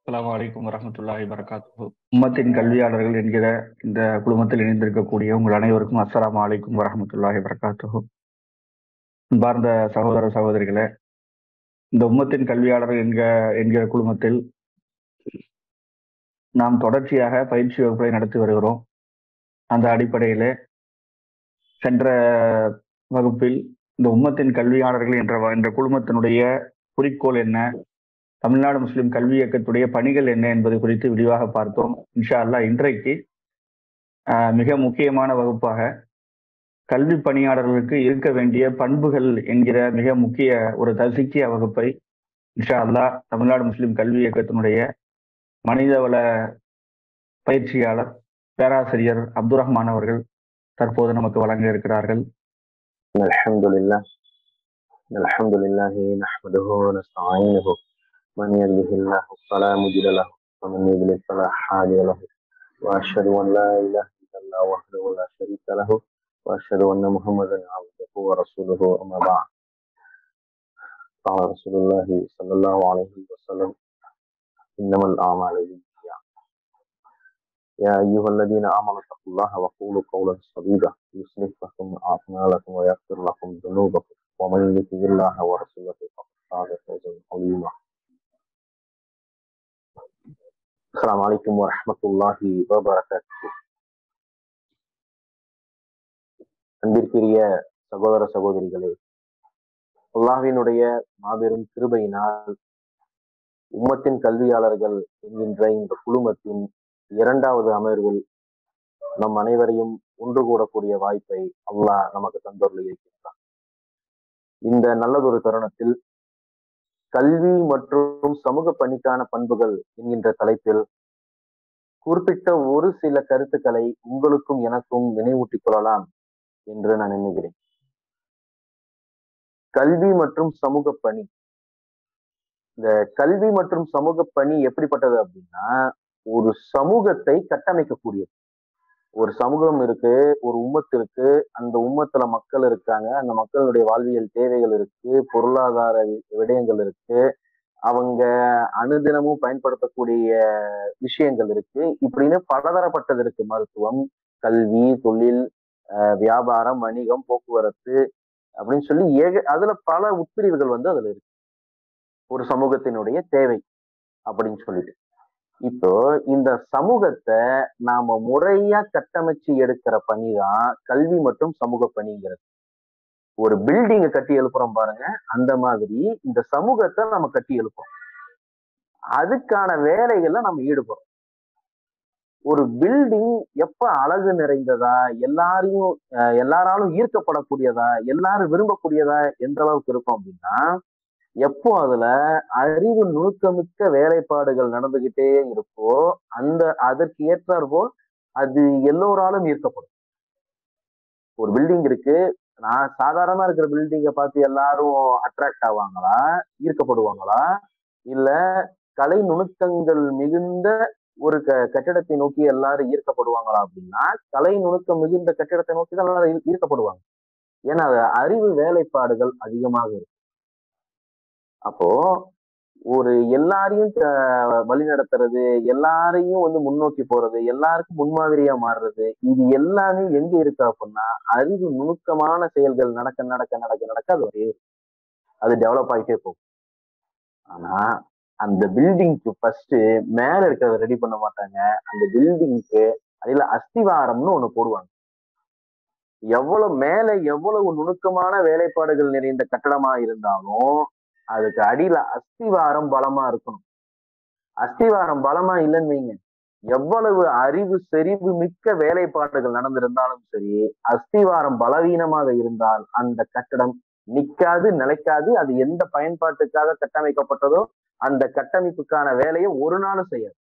அஸ்ஸலாமு அலைக்கும் வரஹ்மத்துல்லாஹி வரகாத்துஹு உம்மத்தின் கல்வியாளர்கள் என்கிற இந்த குழுமத்தில் இணைந்திருக்கக்கூடிய உங்கள் அனைவருக்கும் அஸ்ஸலாமு அலைக்கும் வரஹ்மத்துல்லாஹி வரகாத்துஹு அன்பார்ந்த சகோதர சகோதரிகளே இந்த உம்மத்தின் கல்வியாளர்கள் என்க என்கிற குழுமத்தில் நாம் தொடர்ச்சியாக பயிற்சி வகுப்புகளை நடத்தி வருகிறோம் அந்த அடிப்படையிலே சென்ற வகுப்பில் இந்த உம்மத்தின் கல்வியாளர்கள் என்ற வ- என்ற குழுமத்தினுடைய குறிக்கோள் என்ன தமிழ்நாடு முஸ்லிம் கல்வி இயக்கத்துடைய பணிகள் என்ன என்பது குறித்து விரிவாக பார்த்தோம் இன்ஷா அல்லாஹ் இன்றைக்கு ஆஹ், மிக முக்கியமான வகுப்பாக கல்வி பணியாளர்களுக்கு இருக்க வேண்டிய பண்புகள் என்கிற மிக முக்கிய ஒரு தசிக்கிய வகுப்பை இன்ஷா அல்லாஹ் தமிழ்நாடு முஸ்லிம் கல்வி இயக்கத்தினுடைய மனிதவள பயிற்சியாளர் பேராசிரியர் அப்துல் ரஹ்மான் அவர்கள் தற்போது நமக்கு வழங்க இருக்கிறார்கள் الحمد لله الحمد لله نحمده ونستعينه من يهده الله فلا مضل له ومن يضلل فلا هادي له واشهد ان لا اله الا الله وحده لا شريك له واشهد ان محمدا عبده ورسوله اما بعد قال رسول الله صلى الله عليه وسلم انما الاعمال بالنيات يا ايها الذين امنوا اتقوا الله وقولوا قولا سديدا يصلح لكم اعمالكم ويغفر لكم ذنوبكم ومن يطع الله ورسوله فقد فاز فوزا عظيما السلام عليكم ورحمة الله وبركاته அன்பிற்குரிய சகோதர சகோதரிகளே அல்லாஹ்வினுடைய மாபெரும் கிருபையினால் உம்மத்தின் கல்வியாளர்கள் என்கின்ற இந்த குழுமத்தின் இரண்டாவது அமர்வில் நம் அனைவரையும் ஒன்று கூடக்கூடிய வாய்ப்பை அல்லாஹ் நமக்கு தந்தொருள் இருக்கின்றான் இந்த நல்லதொரு தருணத்தில் கல்வி மற்றும் சமூக பணிக்கான பண்புகள் என்கின்ற தலைப்பில் குறிப்பிட்ட ஒரு சில கருத்துக்களை உங்களுக்கும் எனக்கும் நினைவூட்டிக் கொள்ளலாம் என்று நான் எண்ணுகிறேன் கல்வி மற்றும் சமூக பணி இந்த கல்வி மற்றும் சமூக பணி எப்படிப்பட்டது அப்படின்னா ஒரு சமூகத்தை கட்டமைக்கக்கூடியது ஒரு சமூகம் இருக்கு ஒரு உம்மத்து இருக்கு அந்த உம்மத்துல மக்கள் இருக்காங்க அந்த மக்களுடைய வாழ்வியல் தேவைகள் இருக்கு பொருளாதார வி- விடயங்கள் இருக்கு அவங்க அனுதினமும் பயன்படுத்தக்கூடிய விஷயங்கள் இருக்கு இப்படின்னு பலதரப்பட்டது இருக்கு மருத்துவம் கல்வி தொழில் அஹ் வியாபாரம் வணிகம் போக்குவரத்து அப்படின்னு சொல்லி ஏக அதுல பல உட்பிரிவுகள் வந்து அதுல இருக்கு ஒரு சமூகத்தினுடைய தேவை அப்படின்னு சொல்லிட்டு இப்போ இந்த சமூகத்தை நாம முறையா கட்டமைச்சு எடுக்கிற பணி தான் கல்வி மற்றும் சமூக பணிங்கிறது ஒரு பில்டிங்கை கட்டி எழுப்புறோம் பாருங்க அந்த மாதிரி இந்த சமூகத்தை நம்ம கட்டி எழுப்புறோம் அதுக்கான வேலைகள்ல நம்ம ஈடுபடுறோம் ஒரு பில்டிங் எப்ப அழகு நிறைந்ததா எல்லாரையும் அஹ் எல்லாராலும் ஈர்க்கப்படக்கூடியதா எல்லாரும் விரும்பக்கூடியதா எந்த அளவுக்கு இருக்கும் அப்படின்னா எப்போ அதுல அறிவு நுணுக்கமிக்க வேலைப்பாடுகள் நடந்துகிட்டே இருக்கோ அந்த அதற்கு ஏற்றார் போல் அது எல்லோராலும் ஈர்க்கப்படும் ஒரு பில்டிங் இருக்கு நான் சாதாரணமா இருக்கிற பில்டிங்கை பார்த்து எல்லாரும் அட்ராக்ட் ஆவாங்களா ஈர்க்கப்படுவாங்களா இல்ல கலை நுணுக்கங்கள் மிகுந்த ஒரு க கட்டிடத்தை நோக்கி எல்லாரும் ஈர்க்கப்படுவாங்களா அப்படின்னா கலை நுணுக்கம் மிகுந்த கட்டிடத்தை நோக்கி தான் எல்லாரும் ஈர்- ஈர்க்கப்படுவாங்க ஏன்னா அது அறிவு வேலைப்பாடுகள் அதிகமாக இருக்கு அப்போ ஒரு எல்லாரையும் க- வழி நடத்துறது எல்லாரையும் வந்து முன்னோக்கி போறது எல்லாருக்கும் முன்மாதிரியா மாறுறது இது எல்லாமே எங்க இருக்கு அப்படின்னா அறிவு நுணுக்கமான செயல்கள் நடக்க நடக்க நடக்க நடக்க அது ஒரே அது டெவலப் ஆகிட்டே போகும் ஆனா அந்த பில்டிங்க்கு ஃபர்ஸ்ட் மேல இருக்கிறத ரெடி பண்ண மாட்டாங்க அந்த பில்டிங்க்கு அதுல அஸ்திவாரம்னு ஒண்ணு போடுவாங்க எவ்வளவு மேல எவ்வளவு நுணுக்கமான வேலைப்பாடுகள் நிறைந்த கட்டடமா இருந்தாலும் அதுக்கு அடியில அஸ்திவாரம் பலமா இருக்கணும் அஸ்திவாரம் பலமா இல்லைன்னு வைங்க எவ்வளவு அறிவு செறிவு மிக்க வேலைப்பாடுகள் நடந்திருந்தாலும் சரி அஸ்திவாரம் பலவீனமாக இருந்தால் அந்த கட்டடம் நிக்காது நிலைக்காது அது எந்த பயன்பாட்டுக்காக கட்டமைக்கப்பட்டதோ அந்த கட்டமைப்புக்கான வேலையை ஒரு நாளும் செய்யாது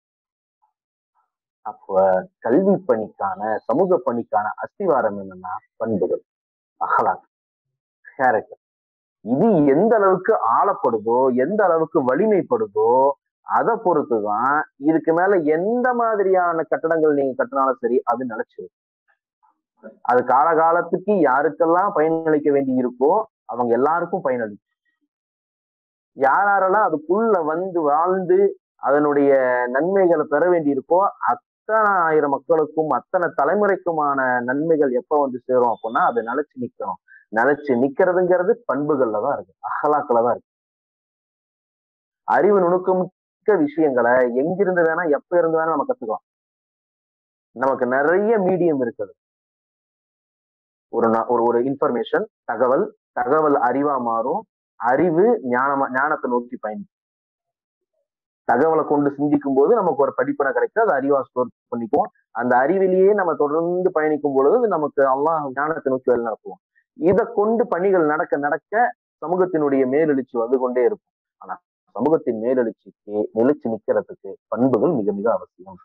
அப்ப கல்வி பணிக்கான சமூக பணிக்கான அஸ்திவாரம் என்னன்னா பண்புகள் அகலாக் கேரக்டர் இது எந்த அளவுக்கு ஆளப்படுதோ எந்த அளவுக்கு வலிமைப்படுதோ அதை பொறுத்துதான் இதுக்கு மேல எந்த மாதிரியான கட்டடங்கள் நீங்க கட்டினாலும் சரி அது நிலைச்சிரும் அது காலகாலத்துக்கு யாருக்கெல்லாம் பயனளிக்க வேண்டி இருக்கோ அவங்க எல்லாருக்கும் பயனளிக்கும் யார் யாரெல்லாம் அதுக்குள்ள வந்து வாழ்ந்து அதனுடைய நன்மைகளை பெற வேண்டியிருக்கோ அத்தனை ஆயிரம் மக்களுக்கும் அத்தனை தலைமுறைக்குமான நன்மைகள் எப்ப வந்து சேரும் அப்படின்னா அது நிலைச்சு நிக்கணும் நிலைச்சு நிக்கிறதுங்கிறது பண்புகள்ல தான் இருக்கு அகலாக்குல தான் இருக்கு அறிவு நுணுக்கமிக்க விஷயங்களை எங்கிருந்து வேணா எப்ப இருந்து வேணா நம்ம கத்துக்கலாம் நமக்கு நிறைய மீடியம் இருக்குது ஒரு நா- ஒரு ஒரு இன்ஃபர்மேஷன் தகவல் தகவல் அறிவா மாறும் அறிவு ஞானமா ஞானத்தை நோக்கி பயணிக்கும் தகவலை கொண்டு சிந்திக்கும் போது நமக்கு ஒரு படிப்பினை கிடைக்கும் அது அறிவா ஸ்டோர் பண்ணிக்குவோம் அந்த அறிவிலேயே நம்ம தொடர்ந்து பயணிக்கும் பொழுது அது நமக்கு அல்லாஹ் ஞானத்தை நோக்கி வழி நடத்துவோம் இதை கொண்டு பணிகள் நடக்க நடக்க சமூகத்தினுடைய மேலெழுச்சி வந்து கொண்டே இருக்கும் ஆனா சமூகத்தின் மேலெழுச்சிக்கு நிலைச்சு நிக்கிறதுக்கு பண்புகள் மிக மிக அவசியம்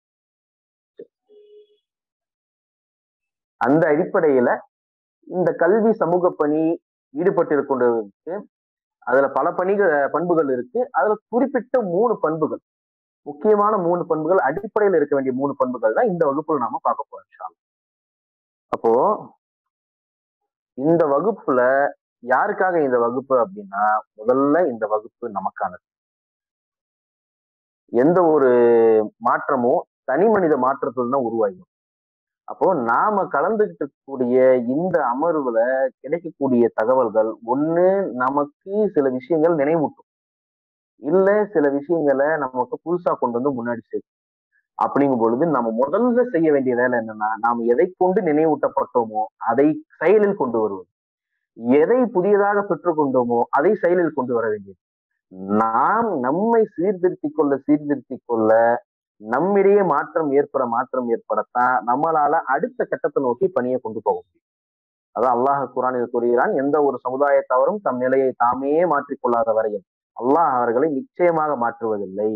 அந்த அடிப்படையில இந்த கல்வி சமூக பணி ஈடுபட்டிருக்கின்றதுக்கு அதுல பல பணிகள் பண்புகள் இருக்கு அதுல குறிப்பிட்ட மூணு பண்புகள் முக்கியமான மூணு பண்புகள் அடிப்படையில் இருக்க வேண்டிய மூணு பண்புகள் தான் இந்த வகுப்புல நாம பார்க்க போறோம் இன்ஷா அல்லாஹ். அப்போ இந்த வகுப்புல யாருக்காக இந்த வகுப்பு அப்படின்னா முதல்ல இந்த வகுப்பு நமக்கானது எந்த ஒரு மாற்றமும் தனி மனித மாற்றத்தில் தான் உருவாகும் அப்போ நாம கலந்துகிட்டு இருக்கக்கூடிய இந்த அமர்வுல கிடைக்கக்கூடிய தகவல்கள் ஒண்ணு நமக்கு சில விஷயங்கள் நினைவூட்டும் இல்ல சில விஷயங்களை நமக்கு புதுசா கொண்டு வந்து முன்னாடி சேர்க்கும் அப்படிங்கும் பொழுது நம்ம முதல்ல செய்ய வேண்டிய வேலை என்னன்னா நாம் எதை கொண்டு நினைவூட்டப்பட்டோமோ அதை செயலில் கொண்டு வருவது எதை புதியதாக பெற்றுக்கொண்டோமோ அதை செயலில் கொண்டு வர வேண்டியது நாம் நம்மை சீர்திருத்திக் கொள்ள சீர்திருத்திக் கொள்ள நம்மிடையே மாற்றம் ஏற்பட மாற்றம் ஏற்படத்தான் நம்மளால அடுத்த கட்டத்தை நோக்கி பணியை கொண்டு போக முடியும் அதான் அல்லாஹ் குரானில் கூறுகிறான் எந்த ஒரு சமுதாயத்தவரும் தம் நிலையை தாமே மாற்றிக்கொள்ளாத வரையில் அல்லாஹ் அவர்களை நிச்சயமாக மாற்றுவதில்லை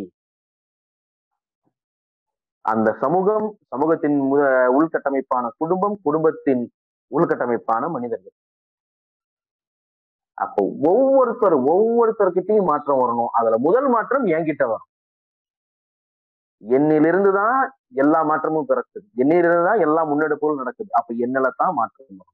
அந்த சமூகம் சமூகத்தின் மு- உள்கட்டமைப்பான குடும்பம் குடும்பத்தின் உள்கட்டமைப்பான மனிதர்கள் அப்போ ஒவ்வொருத்தர் ஒவ்வொருத்தர்கிட்டயும் மாற்றம் வரணும் அதுல முதல் மாற்றம் என்கிட்ட வரும் என்னிலிருந்து தான் எல்லா மாற்றமும் பிறக்குது என்னிலிருந்து தான் எல்லா முன்னெடுப்புகளும் நடக்குது அப்ப என்னில தான் மாற்றம் வரும்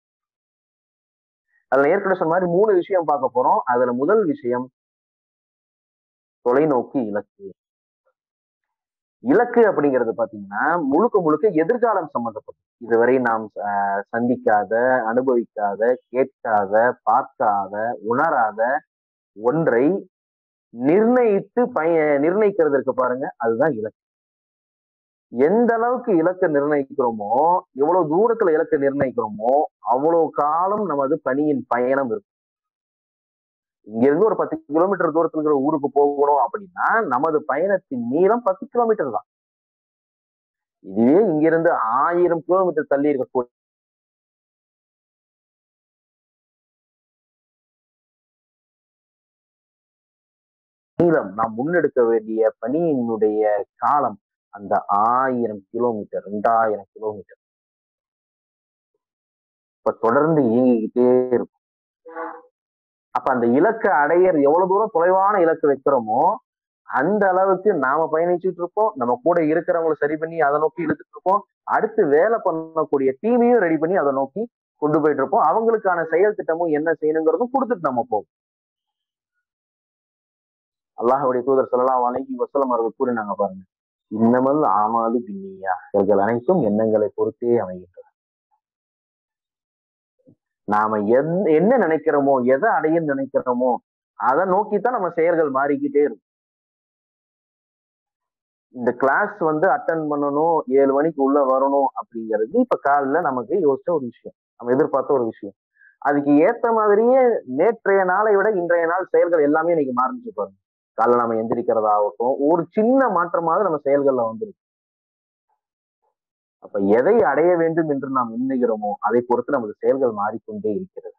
அதுல ஏற்கனவே சொன்ன மாதிரி மூணு விஷயம் பார்க்க போறோம் அதுல முதல் விஷயம் தொலைநோக்கு இலக்கு இலக்கு அப்படிங்கிறது பாத்தீங்கன்னா முழுக்க முழுக்க எதிர்காலம் சம்பந்தப்பட்டது இதுவரை நாம் அஹ், சந்திக்காத அனுபவிக்காத கேட்காத பார்க்காத உணராத ஒன்றை நிர்ணயித்து பய நிர்ணயிக்கிறதுக்கு பாருங்க அதுதான் இலக்கு எந்த அளவுக்கு இலக்கை நிர்ணயிக்கிறோமோ எவ்வளவு தூரத்துல இலக்கை நிர்ணயிக்கிறோமோ அவ்வளவு காலம் நமது பணியின் பயணம் இருக்கும் இங்க இருந்து ஒரு பத்து கிலோமீட்டர் தூரத்துல இருக்கிற ஊருக்கு போகணும் அப்படின்னா நமது பயணத்தின் நீளம் பத்து கிலோமீட்டர் தான் இதுவே இங்கிருந்து ஆயிரம் கிலோமீட்டர் தள்ளி இருக்கக்கூடிய நீளம் நாம் முன்னெடுக்க வேண்டிய பணியினுடைய காலம் அந்த ஆயிரம் கிலோமீட்டர் ரெண்டாயிரம் கிலோமீட்டர் இப்ப தொடர்ந்து இயங்கிக்கிட்டே இருக்கும் அப்ப அந்த இலக்கை அடையர் எவ்வளவு தூரம் தொலைவான இலக்கு வைக்கிறோமோ அந்த அளவுக்கு நாம பயணிச்சுட்டு இருப்போம் நம்ம கூட இருக்கிறவங்களை சரி பண்ணி அதை நோக்கி இழுத்துட்டு இருப்போம் அடுத்து வேலை பண்ணக்கூடிய டீமையும் ரெடி பண்ணி அதை நோக்கி கொண்டு போயிட்டு இருப்போம் அவங்களுக்கான செயல் திட்டமும் என்ன செய்யணுங்கிறதும் கொடுத்துட்டு நம்ம போவோம் அல்லாஹ்வுடைய தூதர் ஸல்லல்லாஹு அலைஹி வஸல்லம் அவர்கள் கூறினாங்க பாருங்க இன்னமல் ஆமாது பின்னியா இவர்கள் அனைத்தும் எண்ணங்களை பொறுத்தே அமைகின்றன நாம எந்- என்ன நினைக்கிறோமோ எதை அடைய நினைக்கிறோமோ அதை நோக்கித்தான் நம்ம செயல்கள் மாறிக்கிட்டே இருக்கும் இந்த கிளாஸ் வந்து அட்டன் பண்ணணும் ஏழு மணிக்கு உள்ள வரணும் அப்படிங்கிறது இப்ப காலைல நமக்கு யோசிச்ச ஒரு விஷயம் நம்ம எதிர்பார்த்த ஒரு விஷயம் அதுக்கு ஏத்த மாதிரியே நேற்றைய நாளை விட இன்றைய நாள் செயல்கள் எல்லாமே இன்னைக்கு மாறிச்சு பாருங்க காலைல நம்ம எந்திரிக்கிறதாகட்டும் ஒரு சின்ன மாற்றமாவது நம்ம செயல்கள்ல வந்துருக்கு அப்ப எதை அடைய வேண்டும் என்று நாம் எண்ணுகிறோமோ அதை பொறுத்து நமது செயல்கள் மாறிக்கொண்டே இருக்கிறது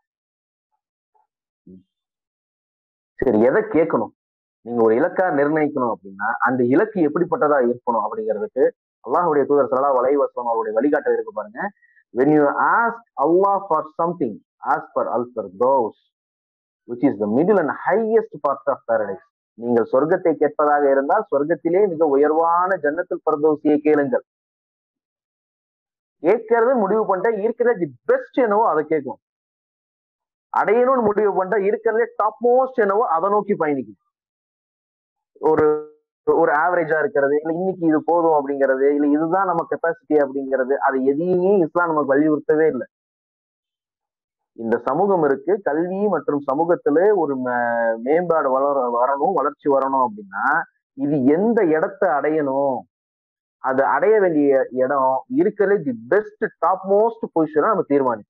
சரி எதை கேட்கணும் நீங்க ஒரு இலக்கா நிர்ணயிக்கணும் அப்படின்னா அந்த இலக்கு எப்படிப்பட்டதா இருக்கணும் அப்படிங்கிறதுக்கு அல்லாஹ்வுடைய தூதர் ஸல்லல்லாஹு அலைஹி வஸல்லம் அவருடைய வழிகாட்டல் இருக்கு பாருங்க when you ask Allah for something ask for al-firdaus which is the middle and highest part of paradise நீங்கள் சொர்க்கத்தை கேட்பதாக இருந்தால் சொர்க்கத்திலே மிக உயர்வான ஜன்னத்துல் பரதோசியை கேளுங்கள் கேட்கறது முடிவு பண்ணிட்டா இருக்கிறது பெஸ்ட் என்னவோ அதை கேட்கும் அடையணும்னு முடிவு பண்ணிட்டா இருக்கிறதுலே டாப் மோஸ்ட் என்னவோ அதை நோக்கி பயணிக்கும் ஒரு ஒரு ஆவரேஜா இருக்கிறது இல்ல இன்னைக்கு இது போதும் அப்படிங்கிறது இல்ல இதுதான் நம்ம கெப்பாசிட்டி அப்படிங்கிறது அது எதையுமே இஸ்லாம் நமக்கு வலியுறுத்தவே இல்லை இந்த சமூகம் இருக்கு கல்வி மற்றும் சமூகத்துல ஒரு ம- மேம்பாடு வளர வரணும் வளர்ச்சி வரணும் அப்படின்னா இது எந்த இடத்தை அடையணும் அது அடைய வேண்டிய இடம் இருக்கிற தி பெஸ்ட் டாப் மோஸ்ட் பொசிஷனை நம்ம தீர்மானிக்கணும்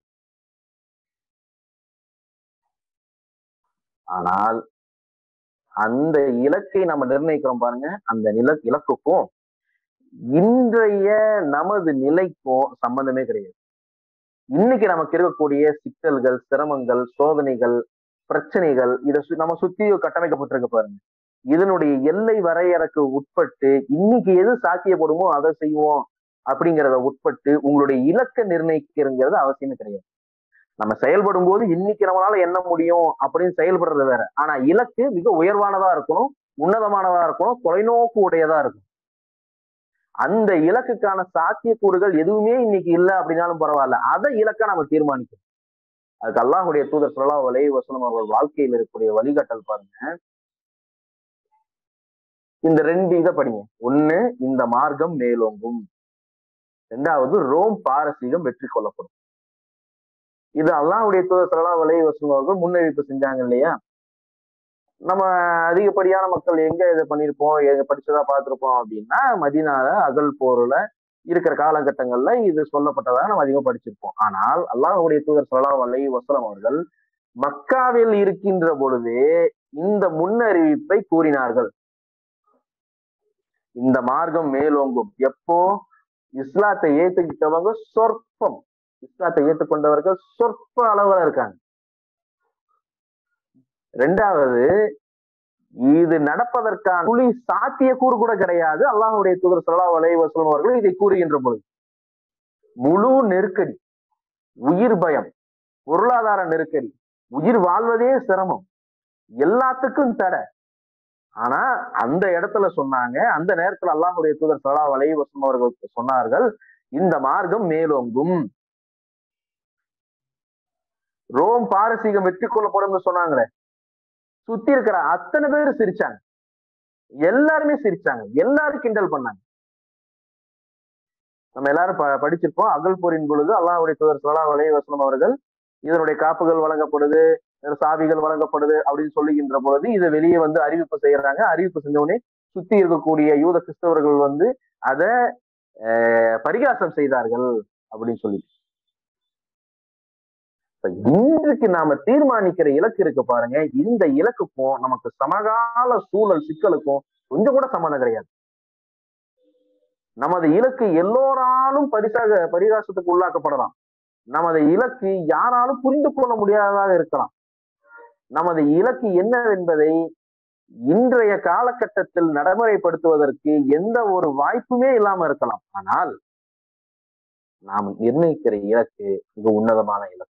ஆனால் அந்த இலக்கை நம்ம நிர்ணயிக்கிறோம் பாருங்க அந்த நில இலக்குக்கும் இன்றைய நமது நிலைக்கும் சம்பந்தமே கிடையாது இன்னைக்கு நமக்கு இருக்கக்கூடிய சிக்கல்கள் சிரமங்கள் சோதனைகள் பிரச்சனைகள் இதை சு- நம்ம சுத்தி கட்டமைக்கப்பட்டிருக்கு பாருங்க இதனுடைய எல்லை வரையறைக்கு உட்பட்டு இன்னைக்கு எது சாத்தியப்படுமோ அதை செய்வோம் அப்படிங்கிறத உட்பட்டு உங்களுடைய இலக்கை நிர்ணயிக்கிறங்கிறது அவசியமே கிடையாது நம்ம செயல்படும் போது இன்னைக்கு நம்மளால என்ன முடியும் அப்படின்னு செயல்படுறது வேற ஆனா இலக்கு மிக உயர்வானதா இருக்கணும் உன்னதமானதா இருக்கணும் தொலைநோக்கு உடையதா இருக்கும் அந்த இலக்குக்கான சாத்தியக்கூறுகள் எதுவுமே இன்னைக்கு இல்ல அப்படின்னாலும் பரவாயில்ல அதை இலக்கை நம்ம தீர்மானிக்கணும் அதுக்கு அல்லாஹுடைய தூதர் சொல்லா வலை வசனம் அவர்கள் வாழ்க்கையில் இருக்கக்கூடிய வழிகாட்டல் பாருங்க இந்த ரெண்டு இதை படிங்க ஒண்ணு இந்த மார்க்கம் மேலோங்கும் ரெண்டாவது ரோம் பாரசீகம் வெற்றி கொள்ளப்படும் இது அல்லாஹ்வுடைய தூதர் சல்லா வலை வசனம் அவர்கள் முன்னறிவிப்பு செஞ்சாங்க இல்லையா நம்ம அதிகப்படியான மக்கள் எங்க இதை பண்ணியிருப்போம் எங்க படிச்சதா பார்த்திருப்போம் அப்படின்னா மதீனால அகல் போர்ல இருக்கிற காலகட்டங்கள்ல இது சொல்லப்பட்டதா நம்ம அதிகம் படிச்சிருப்போம் ஆனால் அல்லாஹ்வுடைய தூதர் சல்லா வலை வசலம் அவர்கள் மக்காவில் இருக்கின்ற பொழுதே இந்த முன்னறிவிப்பை கூறினார்கள் இந்த மார்க்கம் மேலோங்கும் எப்போ இஸ்லாத்தை ஏத்துக்கிட்டவங்க சொற்பம் இஸ்லாத்தை ஏற்றுக்கொண்டவர்கள் சொற்ப அளவுல இருக்காங்க ரெண்டாவது இது நடப்பதற்கான துளி சாத்தியக்கூறு கூட கிடையாது அல்லாஹ்வுடைய தூதர் சல்லா அலை வசலம் அவர்கள் இதை கூறுகின்ற பொழுது முழு நெருக்கடி உயிர் பயம் பொருளாதார நெருக்கடி உயிர் வாழ்வதே சிரமம் எல்லாத்துக்கும் தடை ஆனா அந்த இடத்துல சொன்னாங்க அந்த நேரத்துல அல்லாஹ்வுடைய தூதர் சல்லா அலை வசலம் அவர்கள் சொன்னார்கள் இந்த மார்க்கம் மேலோங்கும் ரோம் பாரசீகம் வெற்றி கொள்ளப்படும்னு சொன்னாங்களே சுத்தி இருக்கிற அத்தனை பேர் சிரிச்சாங்க எல்லாருமே சிரிச்சாங்க எல்லாரும் கிண்டல் பண்ணாங்க நம்ம எல்லாரும் ப- படிச்சிருப்போம் அகல் போரின் பொழுது அல்லாஹ்வுடைய தூதர் சல்லா அலைஹி வஸல்லம் அவர்கள் இதனுடைய காப்புகள் வழங்கப்படுது இதன் சாவிகள் வழங்கப்படுது அப்படின்னு சொல்லுகின்ற பொழுது இதை வெளியே வந்து அறிவிப்பு செய்யறாங்க அறிவிப்பு செஞ்ச உடனே சுத்தி இருக்கக்கூடிய யூத கிறிஸ்தவர்கள் வந்து அதை பரிகாசம் செய்தார்கள் அப்படின்னு சொல்லி இப்ப இன்றைக்கு நாம தீர்மானிக்கிற இலக்கு இருக்கு பாருங்க இந்த இலக்குக்கும் நமக்கு சமகால சூழல் சிக்கலுக்கும் கொஞ்சம் கூட சம்மந்தம் கிடையாது நமது இலக்கு எல்லோராலும் பரிசாக பரிகாசத்துக்கு உள்ளாக்கப்படலாம் நமது இலக்கு யாராலும் புரிந்து கொள்ள முடியாததாக இருக்கலாம் நமது இலக்கு என்னவென்பதை இன்றைய காலகட்டத்தில் நடைமுறைப்படுத்துவதற்கு எந்த ஒரு வாய்ப்புமே இல்லாம இருக்கலாம் ஆனால் நாம் நிர்ணயிக்கிற இலக்கு மிக உன்னதமான இலக்கு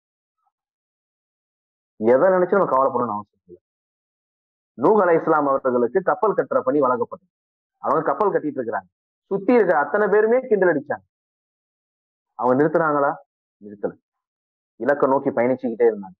எதை நினைச்சு நம்ம கவலைப்படணும்னு அவசியம் இல்லை நூஹ் அலை இஸ்லாம் அவர்களுக்கு கப்பல் கட்டுற பணி வழங்கப்பட்டது அவங்க கப்பல் கட்டிட்டு இருக்கிறாங்க சுத்தி இருக்கிற அத்தனை பேருமே கிண்டல் அடிச்சாங்க அவங்க நிறுத்துனாங்களா நிறுத்தல இலக்கை நோக்கி பயணிச்சுக்கிட்டே இருந்தாங்க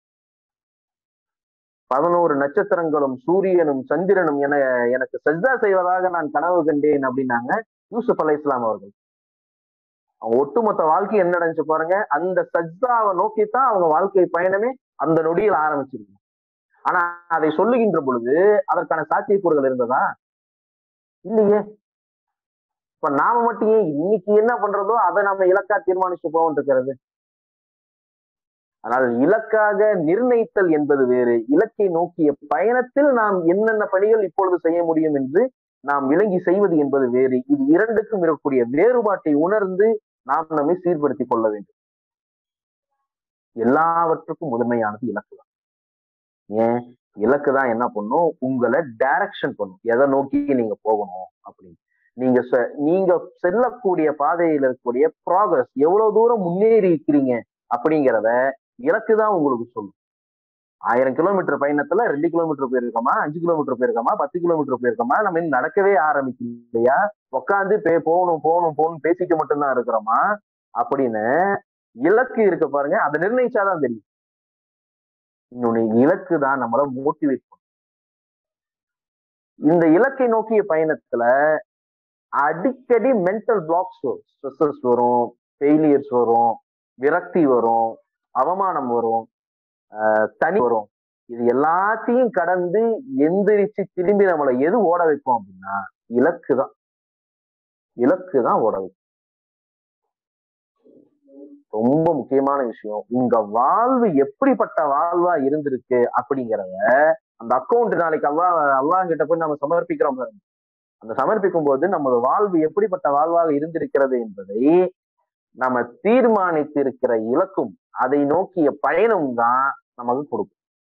பதினோரு நட்சத்திரங்களும் சூரியனும் சந்திரனும் என எனக்கு சஜ்தா செய்வதாக நான் கனவு கண்டேன் அப்படின்னாங்க யூசுப் அலை இஸ்லாம் அவர்கள் அவங்க ஒட்டுமொத்த வாழ்க்கை என்ன நடந்துச்சு பாருங்க அந்த சஜ்தாவை நோக்கித்தான் அவங்க வாழ்க்கை பயணமே அந்த நொடியில் ஆரம்பிச்சிருக்கு ஆனா அதை சொல்லுகின்ற பொழுது அதற்கான சாத்தியக்கூறுகள் இருந்ததா இல்லையே இப்ப நாம மட்டும் ஏன் இன்னைக்கு என்ன பண்றதோ அதை நம்ம இலக்கா தீர்மானிச்சு போவோம் இருக்கிறது ஆனால் இலக்காக நிர்ணயித்தல் என்பது வேறு இலக்கை நோக்கிய பயணத்தில் நாம் என்னென்ன பணிகள் இப்பொழுது செய்ய முடியும் என்று நாம் விளங்கி செய்வது என்பது வேறு இது இரண்டுக்கும் இருக்கக்கூடிய வேறுபாட்டை உணர்ந்து நாம் நம்மை சீர்படுத்திக் கொள்ள வேண்டும் எல்லாவற்றுக்கும் முதன்மையானது இலக்கு தான் ஏன் இலக்கு தான் என்ன பண்ணும் உங்களை டைரக்ஷன் பண்ணும் எதை நோக்கி நீங்க போகணும் அப்படின்னு நீங்க செ- நீங்க செல்லக்கூடிய பாதையில் இருக்கக்கூடிய ப்ராக்ரஸ் எவ்வளவு தூரம் முன்னேறி இருக்கிறீங்க அப்படிங்கிறத இலக்கு தான் உங்களுக்கு சொல்லும் ஆயிரம் கிலோமீட்டர் பயணத்துல ரெண்டு கிலோமீட்டர் போயிருக்கோமா அஞ்சு கிலோமீட்டர் போயிருக்கோமா பத்து கிலோமீட்டர் போயிருக்கோமா நம்ம இன்னும் நடக்கவே ஆரம்பிக்கலையா உட்காந்து பே போகணும் போகணும் போகணும் பேசிட்டு மட்டும்தான் இருக்கிறோமா அப்படின்னு இலக்கு இருக்க பாருங்க அதை நிர்ணயிச்சாதான் தெரியும் இன்னொன்னு இலக்கு தான் நம்மள மோட்டிவேட் பண்ணும் இந்த இலக்கை நோக்கிய பயணத்துல அடிக்கடி மென்டல் பிளாக்ஸ் வரும் ஸ்ட்ரெஸ்ஸஸ் வரும் ஃபெயிலியர்ஸ் வரும் விரக்தி வரும் அவமானம் வரும் ஆஹ் தனி வரும் இது எல்லாத்தையும் கடந்து எந்திரிச்சு திரும்பி நம்மளை எது ஓட வைப்போம் அப்படின்னா இலக்கு தான் இலக்கு தான் ஓட வைக்கும் ரொம்ப முக்கியமான விஷயம் உங்க வாழ்வு எப்படிப்பட்ட வாழ்வா இருந்திருக்கு அப்படிங்கிறத அந்த அக்கௌண்ட் நாளைக்கு அல்லா அல்லாஹ் கிட்ட போய் நம்ம சமர்ப்பிக்கிறோம் பாருங்க அந்த சமர்ப்பிக்கும் போது நமது வாழ்வு எப்படிப்பட்ட வாழ்வாக இருந்திருக்கிறது என்பதை நம்ம தீர்மானித்திருக்கிற இலக்கும் அதை நோக்கிய பயணம் தான் நமக்கு கொடுக்கும்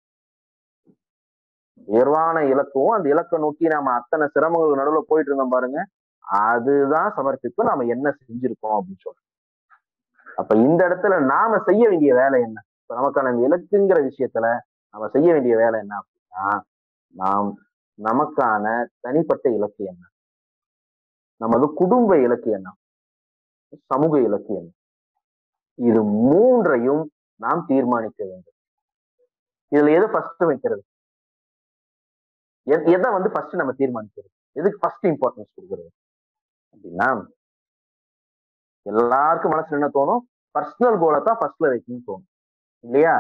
உயர்வான இலக்கும் அந்த இலக்கை நோக்கி நாம அத்தனை சிரமங்களுக்கு நடுவுல போயிட்டு இருந்தோம் பாருங்க அதுதான் சமர்ப்பிப்பு நாம என்ன செஞ்சிருக்கோம் அப்படின்னு சொல்றோம் அப்ப இந்த இடத்துல நாம செய்ய வேண்டிய வேலை என்ன இப்ப நமக்கான இந்த இலக்குங்கிற விஷயத்துல நாம செய்ய வேண்டிய வேலை என்ன அப்படின்னா நாம் நமக்கான தனிப்பட்ட இலக்கு என்ன நமது குடும்ப இலக்கு என்ன சமூக இலக்கு என்ன இது மூன்றையும் நாம் தீர்மானிக்க வேண்டும் இதுல எதை ஃபர்ஸ்ட் வைக்கிறது எ- எதை வந்து ஃபர்ஸ்ட் நம்ம தீர்மானிக்கிறது எதுக்கு ஃபர்ஸ்ட் இம்பார்ட்டன்ஸ் கொடுக்கறது அப்படின்னா எல்லாருக்கும் மனசுல என்ன தோணும் பர்சனல் கோலை தான் ஃபர்ஸ்ட்ல வைக்கணும்னு தோணும் இல்லையா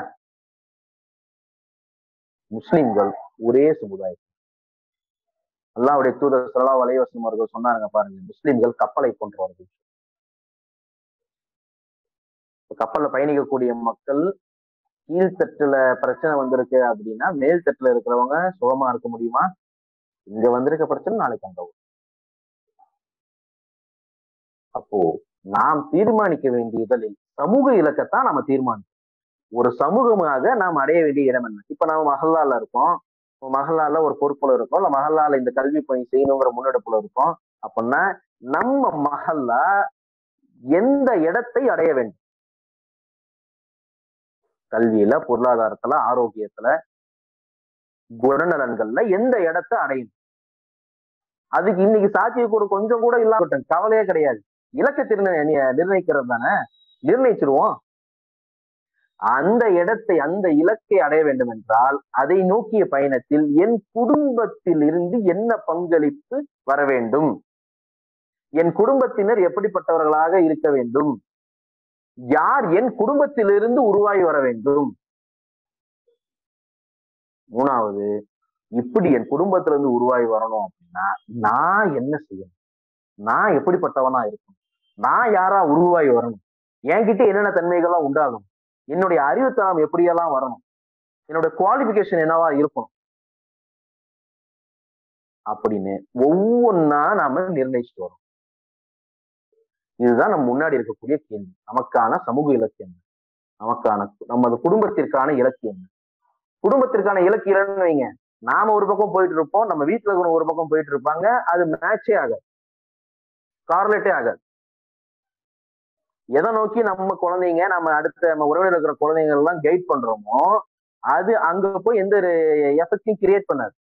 முஸ்லிம்கள் ஒரே சமுதாயம் அல்லாவுடைய தூதர் சல்லா வலைவசம் அவர்கள் சொன்னாருங்க பாருங்க முஸ்லிம்கள் கப்பலை போன்றவர்கள் இப்ப கப்பல்ல பயணிக்கக்கூடிய மக்கள் கீழ்த்தட்டுல பிரச்சனை வந்திருக்கு அப்படின்னா மேல் தட்டுல இருக்கிறவங்க சுகமா இருக்க முடியுமா இங்க வந்திருக்க பிரச்சனை நாளைக்கு அங்க வரும். அப்போ நாம் தீர்மானிக்க வேண்டியதில் சமூக இலக்கத்தான் நம்ம தீர்மானிக்கணும் ஒரு சமூகமாக நாம் அடைய வேண்டிய இடம் என்ன இப்ப நம்ம மஹல்லால இருக்கோம் இப்ப மஹல்லால ஒரு பொறுப்புல இருக்கோம் இல்ல மஹல்லால இந்த கல்வி பணி செய்யணுங்கிற முன்னெடுப்புல இருக்கோம் அப்படின்னா நம்ம மஹல்லா எந்த இடத்தை அடைய வேண்டும் கல்வியில பொருளாதாரத்துல ஆரோக்கியத்துல குணநலன்கள்ல எந்த இடத்தை அடையும் அதுக்கு இன்னைக்கு சாத்தியக்கூறு கொஞ்சம் கூட இல்லாம கவலையே கிடையாது இலக்கை நிர்ணய நிர்ணயிக்கிறது தானே நிர்ணயிச்சிருவோம் அந்த இடத்தை அந்த இலக்கை அடைய வேண்டும் என்றால் அதை நோக்கிய பயணத்தில் என் குடும்பத்தில் இருந்து என்ன பங்களிப்பு வர வேண்டும் என் குடும்பத்தினர் எப்படிப்பட்டவர்களாக இருக்க வேண்டும் யார் என் குடும்பத்திலிருந்து உருவாகி வர வேண்டும் மூணாவது இப்படி என் குடும்பத்திலிருந்து உருவாகி வரணும் அப்படின்னா நான் என்ன செய்யணும் நான் எப்படிப்பட்டவனா இருக்கணும் நான் யாரா உருவாகி வரணும் என்கிட்ட என்னென்ன தன்மைகள்லாம் உண்டாகும் என்னுடைய அறிவுத்தனம் எப்படியெல்லாம் வரணும் என்னுடைய குவாலிபிகேஷன் என்னவா இருக்கணும் அப்படின்னு ஒவ்வொன்னா நாம நிர்ணயிச்சுட்டு வரோம் இதுதான் நம்ம முன்னாடி இருக்கக்கூடிய கேள்வி நமக்கான சமூக இலக்கு என்ன நமக்கான நமது குடும்பத்திற்கான இலக்கு என்ன குடும்பத்திற்கான இலக்கு இல்லைன்னு வைங்க நாம ஒரு பக்கம் போயிட்டு இருப்போம் நம்ம வீட்டுல இருக்கிற ஒரு பக்கம் போயிட்டு இருப்பாங்க அது மேட்சே ஆகாது கார்லேட்டே ஆகாது எதை நோக்கி நம்ம குழந்தைங்க நம்ம அடுத்த நம்ம உறவில் இருக்கிற குழந்தைங்க எல்லாம் கைட் பண்றோமோ அது அங்க போய் எந்த எஃபெக்டையும் கிரியேட் பண்ணாது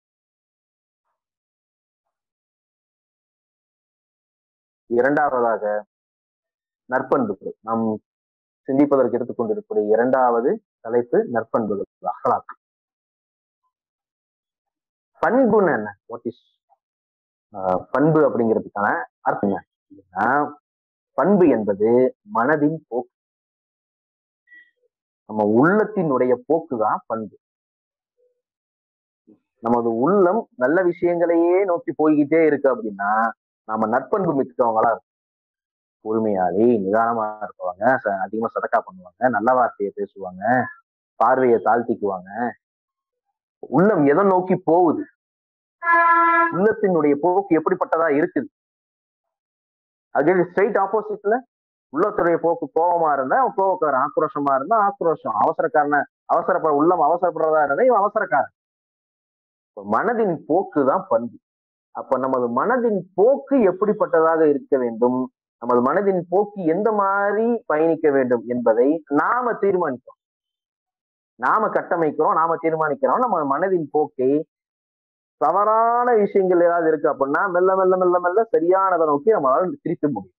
இரண்டாவதாக நற்பண்புகள் நாம் சிந்திப்பதற்கு எடுத்துக்கொண்டிருக்கக்கூடிய இரண்டாவது தலைப்பு நற்பண்புகள் அஹ்லாக் பண்புன்னு என்ன வாட் இஸ் பண்பு அப்படிங்கிறதுக்கான அர்த்தம் என்ன அப்படின்னா, பண்பு என்பது மனதின் போக்கு நம்ம உள்ளத்தினுடைய போக்கு தான் பண்பு நமது உள்ளம் நல்ல விஷயங்களையே நோக்கி போய்கிட்டே இருக்கு அப்படின்னா நம்ம நற்பண்பு மிக்கவங்களா இருக்கும் பொறுமையாளி நிதானமா இருப்பவங்க ச- அதிகமா சதக்கா பண்ணுவாங்க நல்ல வார்த்தையை பேசுவாங்க பார்வையை தாழ்த்திக்குவாங்க உள்ளம் எதை நோக்கி போகுது உள்ளத்தினுடைய போக்கு எப்படிப்பட்டதா இருக்குது அது ஸ்ட்ரைட் ஆப்போசிட்ல உள்ளத்துடைய போக்கு கோபமா இருந்தா அவன் கோபக்காரன் ஆக்ரோஷமா இருந்தா ஆக்ரோஷம் அவசரக்காரன அவசரப்பட உள்ளம் அவசரப்படுறதா இருந்தா இவன் அவசரக்காரன் இப்ப மனதின் போக்கு தான் பண்பு அப்ப நமது மனதின் போக்கு எப்படிப்பட்டதாக இருக்க வேண்டும் நமது மனதின் போக்கு எந்த மாதிரி பயணிக்க வேண்டும் என்பதை நாம தீர்மானிக்கிறோம் நாம கட்டமைக்கிறோம் நாம தீர்மானிக்கிறோம் நம்ம மனதின் போக்கை தவறான விஷயங்கள் ஏதாவது இருக்கு அப்படின்னா மெல்ல மெல்ல மெல்ல மெல்ல சரியானதை நோக்கி நம்மளால திருப்ப முடியும்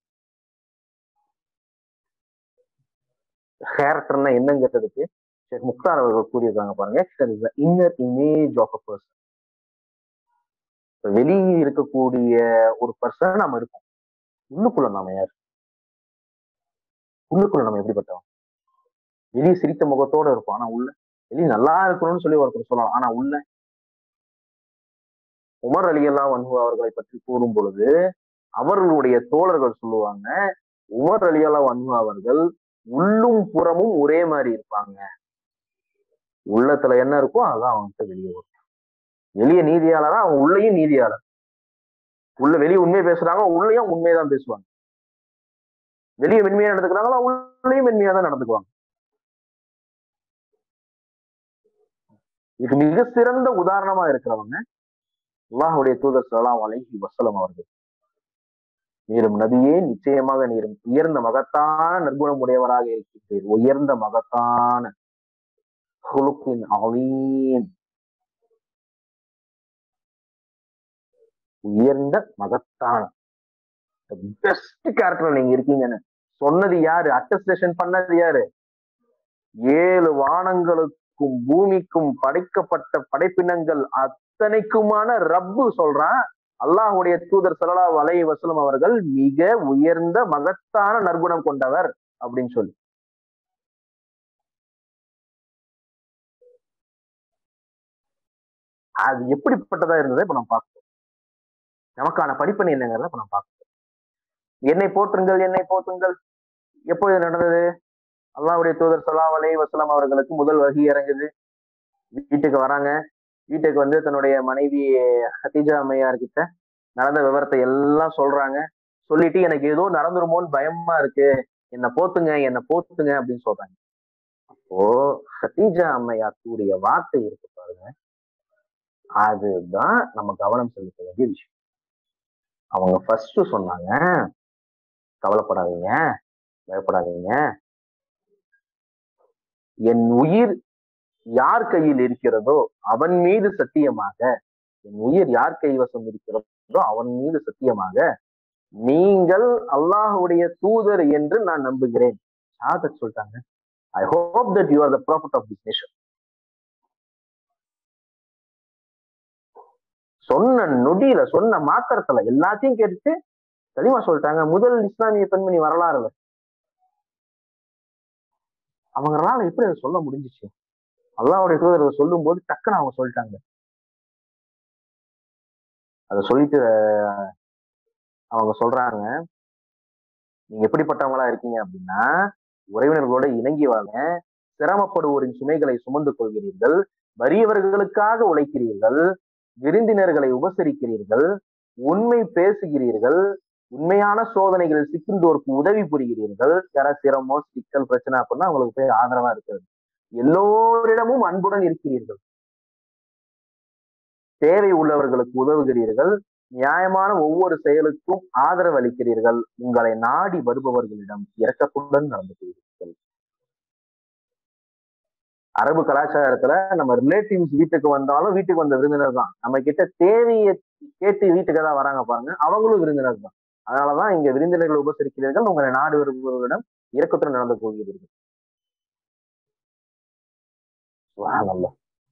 கேரக்டர்னா என்னங்கிறதுக்கு ஷேக் முக்தார் அவர்கள் கூறியிருக்காங்க பாருங்க inner image of a person வெளியே இருக்கக்கூடிய ஒரு பர்சன் நம்ம இருக்கோம் உள்ளுக்குள்ள நாம யார் உள்ளுக்குள்ள நம்ம எப்படிப்பட்டவன் வெளியே சிரித்த முகத்தோட இருப்போம் ஆனா உள்ள வெளியே நல்லா இருக்கணும்னு சொல்லி ஒருத்தர் சொல்லலாம் ஆனா உள்ள உமர் அலி அல்லா வன்ஹு அவர்களை பற்றி கூறும் பொழுது அவர்களுடைய தோழர்கள் சொல்லுவாங்க உமர் அலி அல்லா வன்ஹு அவர்கள் உள்ளும் புறமும் ஒரே மாதிரி இருப்பாங்க உள்ளத்துல என்ன இருக்கோ அதான் அவன்கிட்ட வெளியே வரும் வெளிய நீதியாளரா அவன் உள்ளேயும் நீதியாளர் உள்ள வெளியே உண்மை பேசுறாங்க உள்ளேயும் உண்மையதான் பேசுவாங்க வெளியே மென்மையா நடந்துக்கிறாங்களா உள்ளேயும் மென்மையா தான் நடந்துக்குவாங்க இதுக்கு மிக சிறந்த உதாரணமா இருக்கிறவங்க அல்லாஹுடைய தூதர் சலாம் அலைஹி வசலம் அவர்கள் மேலும் நபியே நிச்சயமாக நீர் உயர்ந்த மகத்தான நற்குணம் உடையவராக இருக்கிறீர் உயர்ந்த மகத்தான ஹுலுக்கின் அவீம் உயர்ந்த மகத்தான பெஸ்ட் கேரக்டர் நீங்க இருக்கீங்கன்னு சொன்னது யாரு அட்டஸ்டேஷன் பண்ணது யாரு ஏழு வானங்களுக்கும் பூமிக்கும் படைக்கப்பட்ட படைப்பினங்கள் அத்தனைக்குமான ரப்பு சொல்றான் அல்லாஹுடைய தூதர் சல்லா வலை வசலம் அவர்கள் மிக உயர்ந்த மகத்தான நற்குணம் கொண்டவர் அப்படின்னு சொல்லி அது எப்படிப்பட்டதா இருந்ததை இப்ப நம்ம பார்க்கணும் நமக்கான படிப்பணி என்னங்கிறத இப்ப நம்ம பார்க்கணும் என்னை போற்றுங்கள் என்னை போற்றுங்கள் எப்போ இது நடந்தது அல்லாவுடைய தூதர் சல்லா அலை வசலாம் அவர்களுக்கு முதல் வகி இறங்குது வீட்டுக்கு வராங்க வீட்டுக்கு வந்து தன்னுடைய மனைவி ஹத்தீஜா அம்மையார் கிட்ட நடந்த விவரத்தை எல்லாம் சொல்றாங்க சொல்லிட்டு எனக்கு ஏதோ நடந்துருமோன்னு பயமா இருக்கு என்ன போத்துங்க என்ன போத்துங்க அப்படின்னு சொல்றாங்க அப்போ ஹத்தீஜா அம்மையார் கூடிய வார்த்தை இருக்கு பாருங்க அதுதான் நம்ம கவனம் செலுத்த வேண்டிய விஷயம் அவங்க ஃபர்ஸ்ட் சொன்னாங்க கவலைப்படாதீங்க பயப்படாதீங்க என் உயிர் யார் கையில் இருக்கிறதோ அவன் மீது சத்தியமாக என் உயிர் யார் கைவசம் இருக்கிறதோ அவன் மீது சத்தியமாக நீங்கள் அல்லாஹுடைய தூதர் என்று நான் நம்புகிறேன் ஷாதத் சொல்லிட்டாங்க I hope that you are the prophet of this nation சொன்ன நொடியில சொன்ன மாத்திரத்துல எல்லாத்தையும் கேட்டுட்டு தெளிவா சொல்லிட்டாங்க முதல் இஸ்லாமிய பெண்மணி வரலாறுல அவங்களால எப்படி அதை சொல்ல முடிஞ்சிச்சு அல்லாவுடைய தூதர் சொல்லும் போது டக்குன்னு அவங்க சொல்லிட்டாங்க அதை சொல்லிட்டு அவங்க சொல்றாங்க நீங்க எப்படிப்பட்டவங்களா இருக்கீங்க அப்படின்னா உறவினர்களோட இணங்கி வாங்க சிரமப்படுவோரின் சுமைகளை சுமந்து கொள்கிறீர்கள் வறியவர்களுக்காக உழைக்கிறீர்கள் விருந்தினர்களை உபசரிக்கிறீர்கள் உண்மை பேசுகிறீர்கள் உண்மையான சோதனைகளில் சிக்கின்றோருக்கு உதவி புரிகிறீர்கள் யாராவது சிரமோ சிக்கல் பிரச்சனை அப்படின்னா அவங்களுக்கு போய் ஆதரவா இருக்கிறது எல்லோரிடமும் அன்புடன் இருக்கிறீர்கள் தேவை உள்ளவர்களுக்கு உதவுகிறீர்கள் நியாயமான ஒவ்வொரு செயலுக்கும் ஆதரவு அளிக்கிறீர்கள் உங்களை நாடி வருபவர்களிடம் இரக்கத்துடன் நடந்து கொள்கிறீர்கள் அரபு கலாச்சாரத்துல நம்ம ரிலேட்டிவ்ஸ் வீட்டுக்கு வந்தாலும் வீட்டுக்கு வந்த விருந்தினர் தான் நம்ம கிட்ட தேவையை கேட்டு வீட்டுக்கு தான் வராங்க பாருங்க அவங்களும் விருந்தினர் தான் அதனாலதான் இங்க விருந்தினர்களை உபசரிக்கிறீர்கள் உங்களை நாடு வருபவர்களிடம் இரக்கத்துடன் நடந்து கொள்கிறீர்கள் சுபஹானல்லாஹ்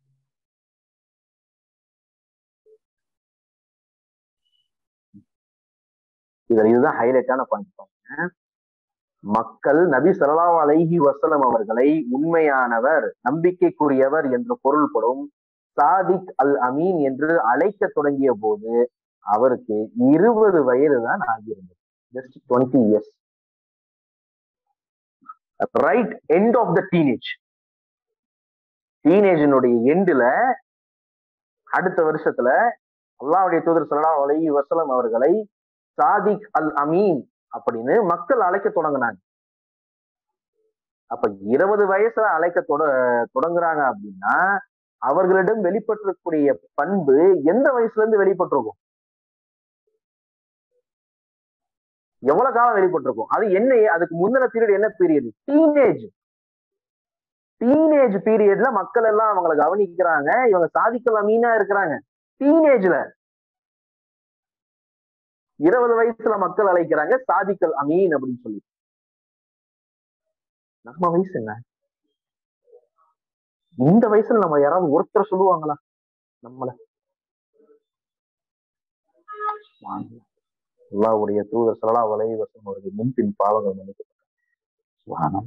இதுல இதுதான் ஹைலைட்டான பாயிண்ட் மக்கள் நபி ஸல்லல்லாஹு அலைஹி வஸல்லம் அவர்களை உண்மையானவர் நம்பிக்கைக்குரியவர் என்று பொருள்படும் சாதிக் அல் அமீன் என்று அழைக்க தொடங்கிய போது அவருக்கு இருபது வயது தான் ஆகியிருந்தது just twenty years right end of the teenage டீனேஜினுடைய எண்டுல அடுத்த வருஷத்துல அல்லாவுடைய தூதர் ஸல்லல்லாஹு அலைஹி வஸல்லம் அவர்களை சாதிக் அல் அமீன் அப்படின்னு மக்கள் அழைக்க தொடங்கினாங்க அப்ப இருபது வயசுல அழைக்க தொட தொடங்குறாங்க அப்படின்னா அவர்களிடம் வெளிப்பட்டிருக்கக்கூடிய பண்பு எந்த வயசுல இருந்து வெளிப்பட்டிருக்கும் எவ்வளவு காலம் வெளிப்பட்டிருக்கும் அது என்ன அதுக்கு முந்தின பீரியட் என்ன பீரியட் டீனேஜ் டீனேஜ் பீரியட்ல மக்கள் எல்லாம் அவங்களை கவனிக்கிறாங்க இவங்க சாதிக்கலாம் மீனா இருக்கிறாங்க டீனேஜ்ல இருபது வயசுல மக்கள் அழைக்கிறாங்க சாதிக்கல் அமீன் அப்படின்னு சொல்லி நம்ம வயசு என்ன இந்த வயசுல நம்ம யாராவது ஒருத்தர் சொல்லுவாங்களா நம்மள அல்லாவுடைய தூதர் சலா வலைவசம் அவர்கள் முன்பின் பாவங்கள் மன்னிக்கப்பட்டார்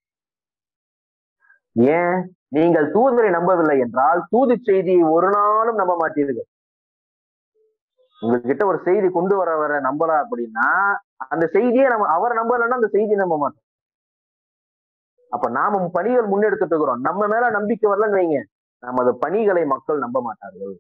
ஏன் நீங்கள் தூதரை நம்பவில்லை என்றால் தூது செய்தியை ஒரு நாளும் நம்ப மாட்டீர்கள் உங்ககிட்ட ஒரு செய்தி கொண்டு வர வர நம்பல அப்படின்னா அந்த செய்தியை நம்ம அவர் நம்பலன்னா அந்த செய்தி நம்ப மாட்டோம் அப்ப நாம பணிகள் முன்னெடுத்துட்டு இருக்கிறோம் நம்ம மேல நம்பிக்கை வரலன்னு வைங்க நமது பணிகளை மக்கள் நம்ப மாட்டார்கள்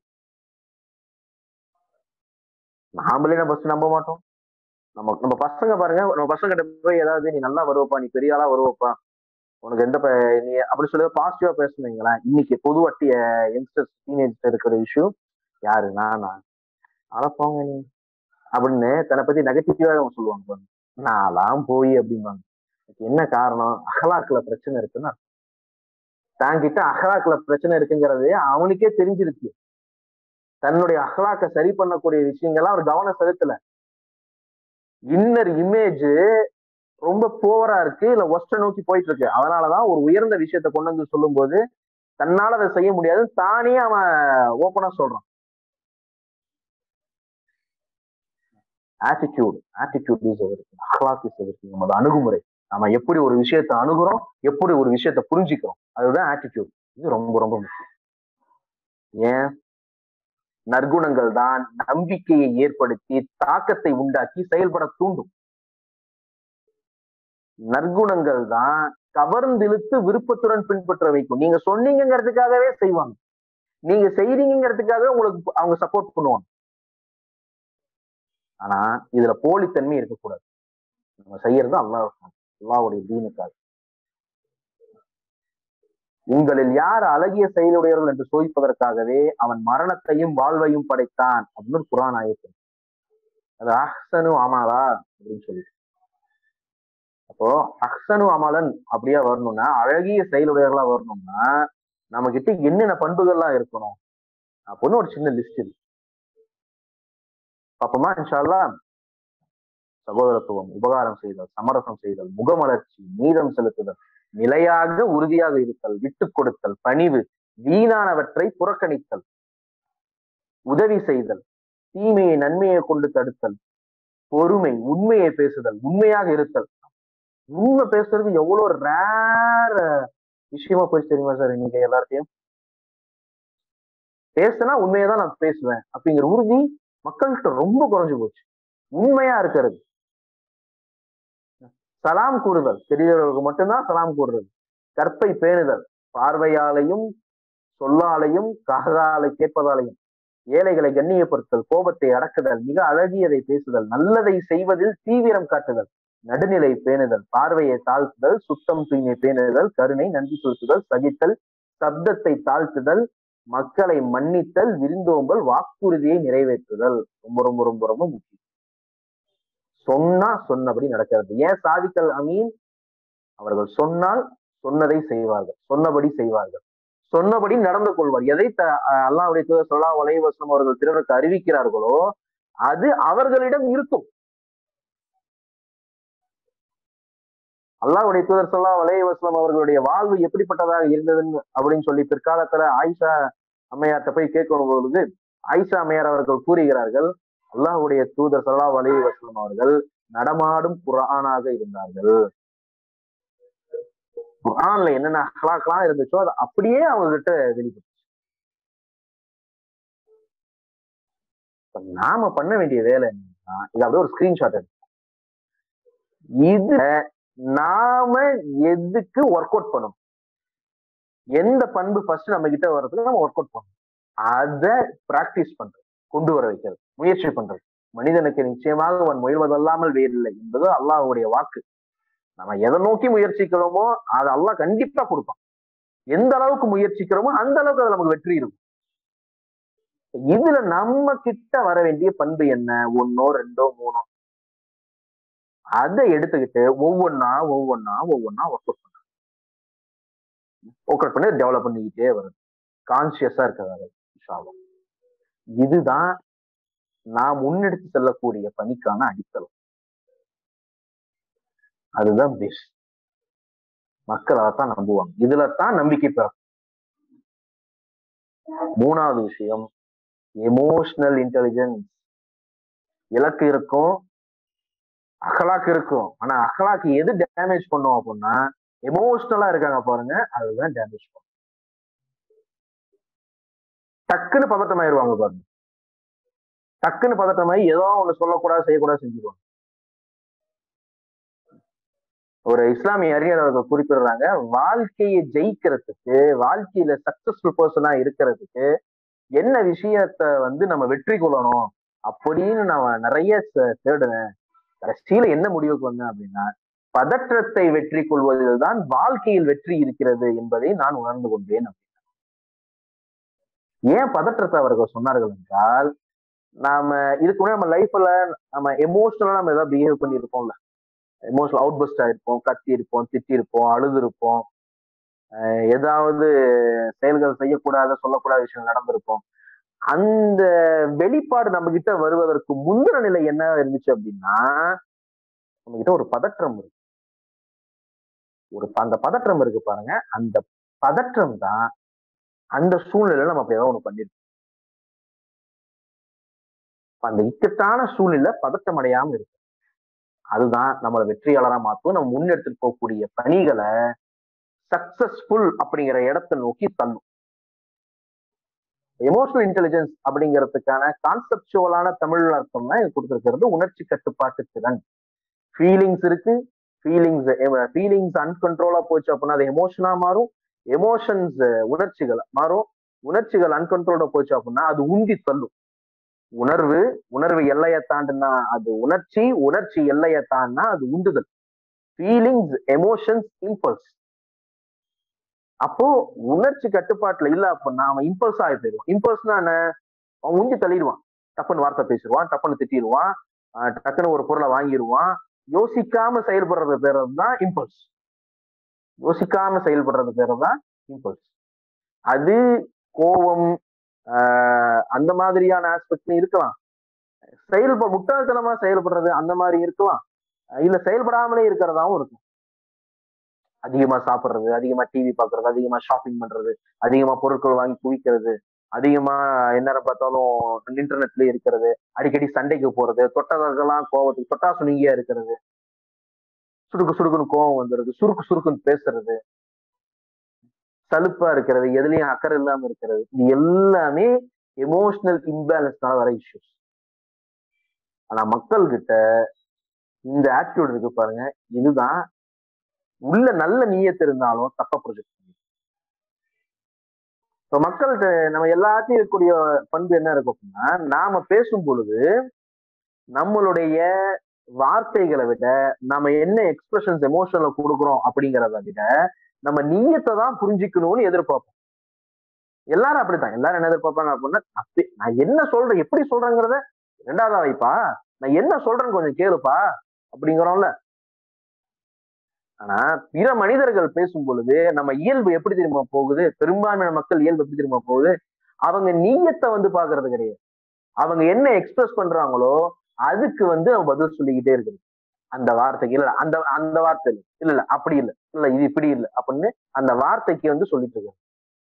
நாமளே நம்ம ஃபர்ஸ்ட் நம்ப மாட்டோம் நம்ம நம்ம பசங்க பாருங்க நம்ம பசங்க கிட்ட போய் ஏதாவது நீ நல்லா வருவப்பா நீ பெரிய ஆளா வருவப்பா உனக்கு எந்த நீ அப்படி சொல்லி பாசிட்டிவா பேசுனீங்களா இன்னைக்கு பொது வட்டிய யங்ஸ்டர்ஸ் டீனேஜ் இருக்கிற இஷ்யூ யாரு நானா அழப்போங்க நீ அப்படின்னு தன்னை பத்தி நெகட்டிவா அவங்க சொல்லுவாங்க நான்லாம் போய் அப்படிம்பாங்க என்ன காரணம் அகலாக்குல பிரச்சனை இருக்குன்னா தாங்கிட்ட அகலாக்குல பிரச்சனை இருக்குங்கிறது அவனுக்கே தெரிஞ்சிருக்கு தன்னுடைய அகலாக்க சரி பண்ணக்கூடிய விஷயங்கள்லாம் அவர் கவனம் செலுத்தல இன்னர் இமேஜ் ரொம்ப போவரா இருக்கு இல்ல ஒஸ்ட நோக்கி போயிட்டு இருக்கு அதனாலதான் ஒரு உயர்ந்த விஷயத்த கொண்டு வந்து சொல்லும் போது தன்னால அதை செய்ய முடியாது தானே அவன் ஓப்பனா சொல்றான் ஆட்டிடியூட் ஆட்டிடியூட் இஸ் எவரிதிங் அஹ்லாக் இஸ் எவரிதிங் நமது அணுகுமுறை நம்ம எப்படி ஒரு விஷயத்தை அணுகுறோம் எப்படி ஒரு விஷயத்த புரிஞ்சுக்கிறோம் அதுதான் ஆட்டிடியூட் இது ரொம்ப ரொம்ப முக்கியம் ஏன் நற்குணங்கள் தான் நம்பிக்கையை ஏற்படுத்தி தாக்கத்தை உண்டாக்கி செயல்பட தூண்டும் நற்குணங்கள் தான் கவர்ந்திழுத்து விருப்பத்துடன் பின்பற்ற வைக்கும் நீங்க சொன்னீங்கிறதுக்காகவே செய்வாங்க நீங்க செய்றீங்கிறதுக்காகவே உங்களுக்கு அவங்க சப்போர்ட் பண்ணுவாங்க ஆனா இதுல போலித்தன்மை இருக்கக்கூடாது நம்ம செய்யறது அல்லாஹ் அல்லாவுடைய தீனுக்காக உங்களில் யார் அழகிய செயலுடையவர்கள் என்று சோதிப்பதற்காகவே அவன் மரணத்தையும் வாழ்வையும் படைத்தான் அப்படின்னு குரான் ஆயத்து அது அஹ்சனு அமாலா அப்படின்னு சொல்லி அப்போ அஹ்சனு அமலன் அப்படியே வரணும்னா அழகிய செயலுடையவர்களா வரணும்னா நம்ம கிட்ட என்னென்ன பண்புகள்லாம் இருக்கணும் அப்படின்னு ஒரு சின்ன லிஸ்ட் இருக்கு பாப்போமா இன்ஷால்லா சகோதரத்துவம் உபகாரம் செய்தல் சமரசம் செய்தல் முகமலர்ச்சி மீதம் செலுத்துதல் நிலையாக உறுதியாக இருத்தல் விட்டு கொடுத்தல் பணிவு வீணானவற்றை புறக்கணித்தல் உதவி செய்தல் தீமையை நன்மையை கொண்டு தடுத்தல் பொறுமை உண்மையை பேசுதல் உண்மையாக இருத்தல் உண்மை பேசுறது எவ்வளவு ரேர் விஷயமா போய் தெரியுமா சார் இன்னைக்கு எல்லார்ட்டையும் பேசுனா உண்மையை தான் நான் பேசுவேன் அப்படிங்கிற உறுதி மக்கள்கிட்ட ரொம்ப குறைஞ்சு போச்சு உண்மையா இருக்கிறது சலாம் கூறுதல் தெரிந்தவர்களுக்கு மட்டும்தான் சலாம் கூறுறது கற்பை பேணுதல் பார்வையாலையும் சொல்லாலையும் காதாலை கேட்பதாலையும் ஏழைகளை கண்ணியப்படுத்தல் கோபத்தை அடக்குதல் மிக அழகியதை பேசுதல் நல்லதை செய்வதில் தீவிரம் காட்டுதல் நடுநிலை பேணுதல் பார்வையை தாழ்த்துதல் சுத்தம் தூய்மை பேணுதல் கருணை நன்றி செலுத்துதல் சகித்தல் சப்தத்தை தாழ்த்துதல் மக்களை மன்னித்தல் விருந்தோம்பல் வாக்குறுதியை நிறைவேற்றுதல் ரொம்ப ரொம்ப ரொம்ப ரொம்ப முக்கியம் சொன்னா சொன்னபடி நடக்கிறது ஏன் சாதிக்கல் அமீன் அவர்கள் சொன்னால் சொன்னதை செய்வார்கள் சொன்னபடி செய்வார்கள் சொன்னபடி நடந்து கொள்வார் எதை அல்லாவுடைய தூதர் சொல்லா வலைவசம் அவர்கள் திருவருக்கு அறிவிக்கிறார்களோ அது அவர்களிடம் இருக்கும் அல்லாவுடைய தூதர் சொல்லா வலைவசம் அவர்களுடைய வாழ்வு எப்படிப்பட்டதாக இருந்ததுன்னு அப்படின்னு சொல்லி பிற்காலத்துல ஆயிஷா அம்மையார்ட்ட போய் கேட்கும் பொழுது ஆயிஷா அம்மையார் அவர்கள் கூறுகிறார்கள் அல்லாஹுடைய தூதர் சல்லா அலி வஸ்லம் அவர்கள் நடமாடும் குரானாக இருந்தார்கள் குரான்ல என்னென்ன அஹ்லாக்கெல்லாம் இருந்துச்சோ அது அப்படியே அவங்க கிட்ட வெளிப்பட்டுச்சு நாம பண்ண வேண்டிய வேலை என்னன்னா இது அப்படியே ஒரு ஸ்கிரீன்ஷாட் எடுக்கும் இது நாம எதுக்கு ஒர்க் அவுட் பண்ணணும் எந்த பண்பு ஃபர்ஸ்ட் நம்ம கிட்ட வர்றதுக்கு நம்ம ஒர்க் அவுட் பண்ணணும் அதை பிராக்டிஸ் பண்றது கொண்டு வர வைக்கிறது முயற்சி பண்றது மனிதனுக்கு நிச்சயமாக அவன் முயல்வதல்லாமல் வேறில்லை என்பது அல்லாஹுடைய வாக்கு நம்ம எதை நோக்கி முயற்சிக்கிறோமோ அதை அல்லாஹ் கண்டிப்பா கொடுப்பான் எந்த அளவுக்கு முயற்சிக்கிறோமோ அந்த அளவுக்கு அது நமக்கு வெற்றி இருக்கும் இதுல நம்ம கிட்ட வர வேண்டிய பண்பு என்ன ஒன்னோ ரெண்டோ மூணோ அதை எடுத்துக்கிட்டு ஒவ்வொன்னா ஒவ்வொன்னா ஒவ்வொன்னா ஒர்க் அவுட் பண்றது ஒர்க் அவுட் பண்ணி டெவலப் பண்ணிக்கிட்டே வருது கான்சியஸா இருக்கிறது விஷாலம் இதுதான் நான் முன்னெடுத்து செல்லக்கூடிய பணிக்கான அடித்தளம் அதுதான் பெஸ்ட் மக்கள் அதைத்தான் நம்புவாங்க இதுல தான் நம்பிக்கை பெறும் மூணாவது விஷயம் எமோஷனல் இன்டெலிஜென்ஸ் இலக்கு இருக்கும் அகலாக்கு இருக்கும் ஆனா அகலாக்கு எது டேமேஜ் பண்ணும் அப்படின்னா எமோஷனலா இருக்காங்க பாருங்க அதுதான் டேமேஜ் பண்ணும் டக்குன்னு பதட்டமாயிருவாங்க பாருங்க டக்குன்னு பதட்டமாயி ஏதோ ஒண்ணு சொல்லக்கூடாது செய்யக்கூடாது செஞ்சுருவாங்க ஒரு இஸ்லாமிய அறிஞர் அவர்கள் குறிப்பிடுறாங்க வாழ்க்கையை ஜெயிக்கிறதுக்கு வாழ்க்கையில சக்சஸ்ஃபுல் பர்சனா இருக்கிறதுக்கு என்ன விஷயத்த வந்து நம்ம வெற்றி கொள்ளணும் அப்படின்னு நான் நிறைய ச- தேடினேன் கடைசியில என்ன முடிவுக்கு வந்தேன் அப்படின்னா பதற்றத்தை வெற்றி கொள்வதில் தான் வாழ்க்கையில் வெற்றி இருக்கிறது என்பதை நான் உணர்ந்து கொண்டேன் ஏன் பதற்றத்தை அவர்கள் சொன்னார்கள் என்றால் நாம இதுக்கு முன்னாடி நம்ம லைஃப்ல நம்ம எமோஷனலா நம்ம ஏதாவது பிஹேவ் பண்ணியிருப்போம்ல எமோஷனல் அவுட் பஸ்ட் ஆயிருப்போம் கத்தி இருப்போம் திட்டி இருப்போம் அழுது இருப்போம் அஹ் ஏதாவது செயல்கள் செய்யக்கூடாத சொல்லக்கூடாத விஷயம் நடந்திருப்போம் அந்த வெளிப்பாடு நம்ம கிட்ட வருவதற்கு முந்தின நிலை என்ன இருந்துச்சு அப்படின்னா நம்ம கிட்ட ஒரு பதற்றம் இருக்கு ஒரு ப- அந்த பதற்றம் இருக்கு பாருங்க அந்த பதற்றம் தான் அந்த சூழ்நிலையில நம்ம அப்படி ஏதாவது ஒண்ணு பண்ணிருக்கோம் அப்ப அந்த இக்கட்டான சூழ்நிலை பதட்டம் அடையாம இருக்கு அதுதான் நம்மளை வெற்றியாளரா மாத்தும் நம்ம முன்னெடுத்துட்டு போகக்கூடிய பணிகளை சக்சஸ்ஃபுல் அப்படிங்கிற இடத்தை நோக்கி தள்ளும் எமோஷனல் இன்டெலிஜென்ஸ் அப்படிங்கிறதுக்கான கான்செப்டுவலான தமிழ் அர்த்தம் தான் இது கொடுத்திருக்கிறது உணர்ச்சி கட்டுப்பாட்டு திறன் ஃபீலிங்ஸ் இருக்கு ஃபீலிங்ஸ் ஃபீலிங்ஸ் அன்கண்ட்ரோலா போச்சு அப்படின்னா அது எமோஷனா மாறும் எமோஷன்ஸ் உணர்ச்சிகள் மாறும் உணர்ச்சிகள் அன்கண்ட்ரோலா போச்சு அப்படின்னா அது உந்தி தள்ளும் உணர்வு உணர்வு எல்லையை தாண்டுனா அது உணர்ச்சி உணர்ச்சி எல்லையை தாண்டினா அது உந்துதல் ஃபீலிங்ஸ் எமோஷன்ஸ் இம்பல்ஸ் அப்போ உணர்ச்சி கட்டுப்பாட்டுல இல்ல அப்படின்னா அவன் இம்பல்ஸ் ஆகி போயிடுவான் இம்பல்ஸ்னா என்ன அவன் உந்தி தள்ளிடுவான் டப்புன்னு வார்த்தை பேசிடுவான் டப்புன்னு திட்டிடுவான் ஆஹ் டக்குன்னு ஒரு பொருளை வாங்கிடுவான் யோசிக்காம செயல்படுறது பேர் தான் இம்பல்ஸ் யோசிக்காம செயல்படுறது பேர் தான் இம்பல்ஸ் அது கோபம் ஆஹ் அந்த மாதிரியான ஆஸ்பெக்ட்ல இருக்கலாம் செயல்ப முட்டாள்தனமா செயல்படுறது அந்த மாதிரி இருக்கலாம் இல்ல செயல்படாமலே இருக்கிறதாவும் இருக்கும் அதிகமா சாப்பிடுறது அதிகமா டிவி பாக்குறது அதிகமா ஷாப்பிங் பண்றது அதிகமா பொருட்கள் வாங்கி குவிக்கிறது அதிகமா எந்நேரம் பார்த்தாலும் இன்டர்நெட்ல இருக்கிறது அடிக்கடி சண்டைக்கு போறது தொட்டதற்கெல்லாம் கோவத்துக்கு தொட்டா சுணுங்கியா இருக்கிறது சுடுக்கு சுடுக்குன்னு கோவம் வந்துடுது சுருக்கு சுருக்குன்னு பேசுறது சலுப்பா இருக்கிறது எதுலயும் அக்கறை இல்லாம இருக்கிறது இது எல்லாமே எமோஷனல் இம்பேலன்ஸ்னால வர இஷ்யூஸ் ஆனா மக்கள் கிட்ட இந்த ஆட்டிடியூட் இருக்கு பாருங்க இதுதான் உள்ள நல்ல நீயத்து இருந்தாலும் தப்பா ப்ரொஜெக்ட் பண்ணி இப்போ மக்கள்கிட்ட நம்ம எல்லாத்தையும் இருக்கக்கூடிய பண்பு என்ன இருக்கும் அப்படின்னா நாம பேசும் பொழுது நம்மளுடைய வார்த்தைகளை விட நம்ம என்ன எக்ஸ்பிரஷன்ஸ் எமோஷன்ல கொடுக்குறோம் அப்படிங்கிறத விட நம்ம நீயத்தை தான் புரிஞ்சுக்கணும்னு எதிர்பார்ப்போம் எல்லாரும் அப்படித்தான் எல்லாரும் என்ன எதிர்பார்ப்பாங்க அப்படின்னா அப்படி நான் என்ன சொல்றேன் எப்படி சொல்றேங்கிறத ரெண்டாவதா வைப்பா நான் என்ன சொல்றேன்னு கொஞ்சம் கேளுப்பா அப்படிங்கிறோம்ல ஆனா பிற மனிதர்கள் பேசும் பொழுது நம்ம இயல்பு எப்படி தெரியுமா போகுது பெரும்பான்மையான மக்கள் இயல்பு எப்படி தெரியுமா போகுது அவங்க நீயத்தை வந்து பாக்குறது கிடையாது அவங்க என்ன எக்ஸ்பிரஸ் பண்றாங்களோ அதுக்கு வந்து அவன் பதில் சொல்லிக்கிட்டே இருக்குது அந்த வார்த்தைக்கு இல்ல அந்த அந்த வார்த்தை இல்ல இல்ல இல்ல அப்படி இல்ல இல்ல இது இப்படி இல்ல அப்படின்னு அந்த வார்த்தைக்கு வந்து சொல்லிட்டு இருக்காரு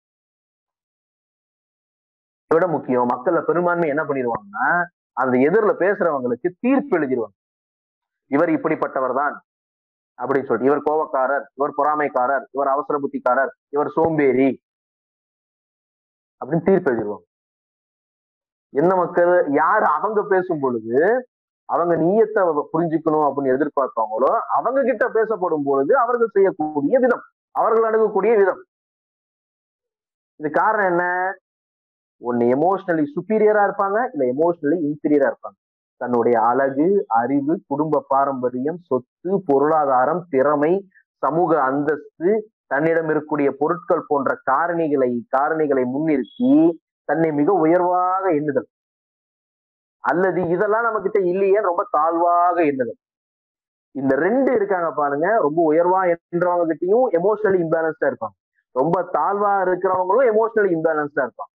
இதை விட முக்கியம் மக்கள்ல பெரும்பான்மை என்ன பண்ணிடுவாங்கன்னா அந்த எதிரில பேசுறவங்களுக்கு தீர்ப்பு எழுதிடுவாங்க இவர் இப்படிப்பட்டவர் தான் அப்படின்னு சொல்லிட்டு இவர் கோபக்காரர் இவர் பொறாமைக்காரர் இவர் அவசர புத்திக்காரர் இவர் சோம்பேறி அப்படின்னு தீர்ப்பு எழுதிடுவாங்க என்ன மக்கள் யார் அவங்க பேசும் பொழுது அவங்க நீயத்தை புரிஞ்சுக்கணும் அப்படின்னு எதிர்பார்ப்பாங்களோ அவங்க கிட்ட பேசப்படும் பொழுது அவர்கள் செய்யக்கூடிய விதம் அவர்கள் அணுகக்கூடிய விதம் இது காரணம் என்ன ஒன்னு எமோஷனலி சுப்பீரியரா இருப்பாங்க இல்ல எமோஷனலி இன்ஃபீரியரா இருப்பாங்க தன்னுடைய அழகு அறிவு குடும்ப பாரம்பரியம் சொத்து பொருளாதாரம் திறமை சமூக அந்தஸ்து தன்னிடம் இருக்கக்கூடிய பொருட்கள் போன்ற காரணிகளை காரணிகளை முன்னிறுத்தி தன்னை மிக உயர்வாக எண்ணுதல் அல்லது இதெல்லாம் நம்ம கிட்ட இல்லையே ரொம்ப தாழ்வாக எண்ணுதல் இந்த ரெண்டு இருக்காங்க பாருங்க ரொம்ப உயர்வா என்றவங்க கிட்டயும் எமோஷனலி இம்பேலன்ஸ்டா இருப்பாங்க ரொம்ப தாழ்வா இருக்கிறவங்களும் எமோஷனலி இம்பேலன்ஸ்டா இருப்பாங்க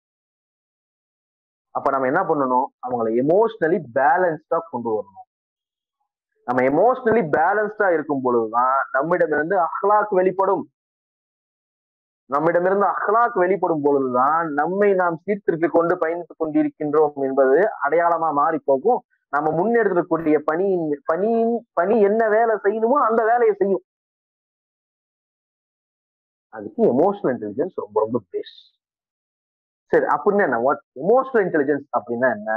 அப்ப நம்ம என்ன பண்ணணும் அவங்கள எமோஷனலி பேலன்ஸ்டா கொண்டு வரணும் நம்ம எமோஷனலி பேலன்ஸ்டா இருக்கும் பொழுதுதான் நம்மிடமிருந்து அஹ்லாக் வெளிப்படும் நம்மிடமிருந்து அஹ்லாக் வெளிப்படும் பொழுதுதான் நம்மை நாம் சீர்திருத்திக் கொண்டு பயணித்துக் கொண்டிருக்கின்றோம் என்பது அடையாளமா மாறி போகும் நம்ம முன்னெடுக்கக்கூடிய பணியின் பணியின் பணி என்ன வேலை செய்யணுமோ அந்த வேலையை செய்யும் அதுக்கு எமோஷனல் இன்டெலிஜென்ஸ் ரொம்ப ரொம்ப பெஸ்ட் சரி அப்படின்னு என்ன வாட் எமோஷனல் இன்டெலிஜென்ஸ் அப்படின்னா என்ன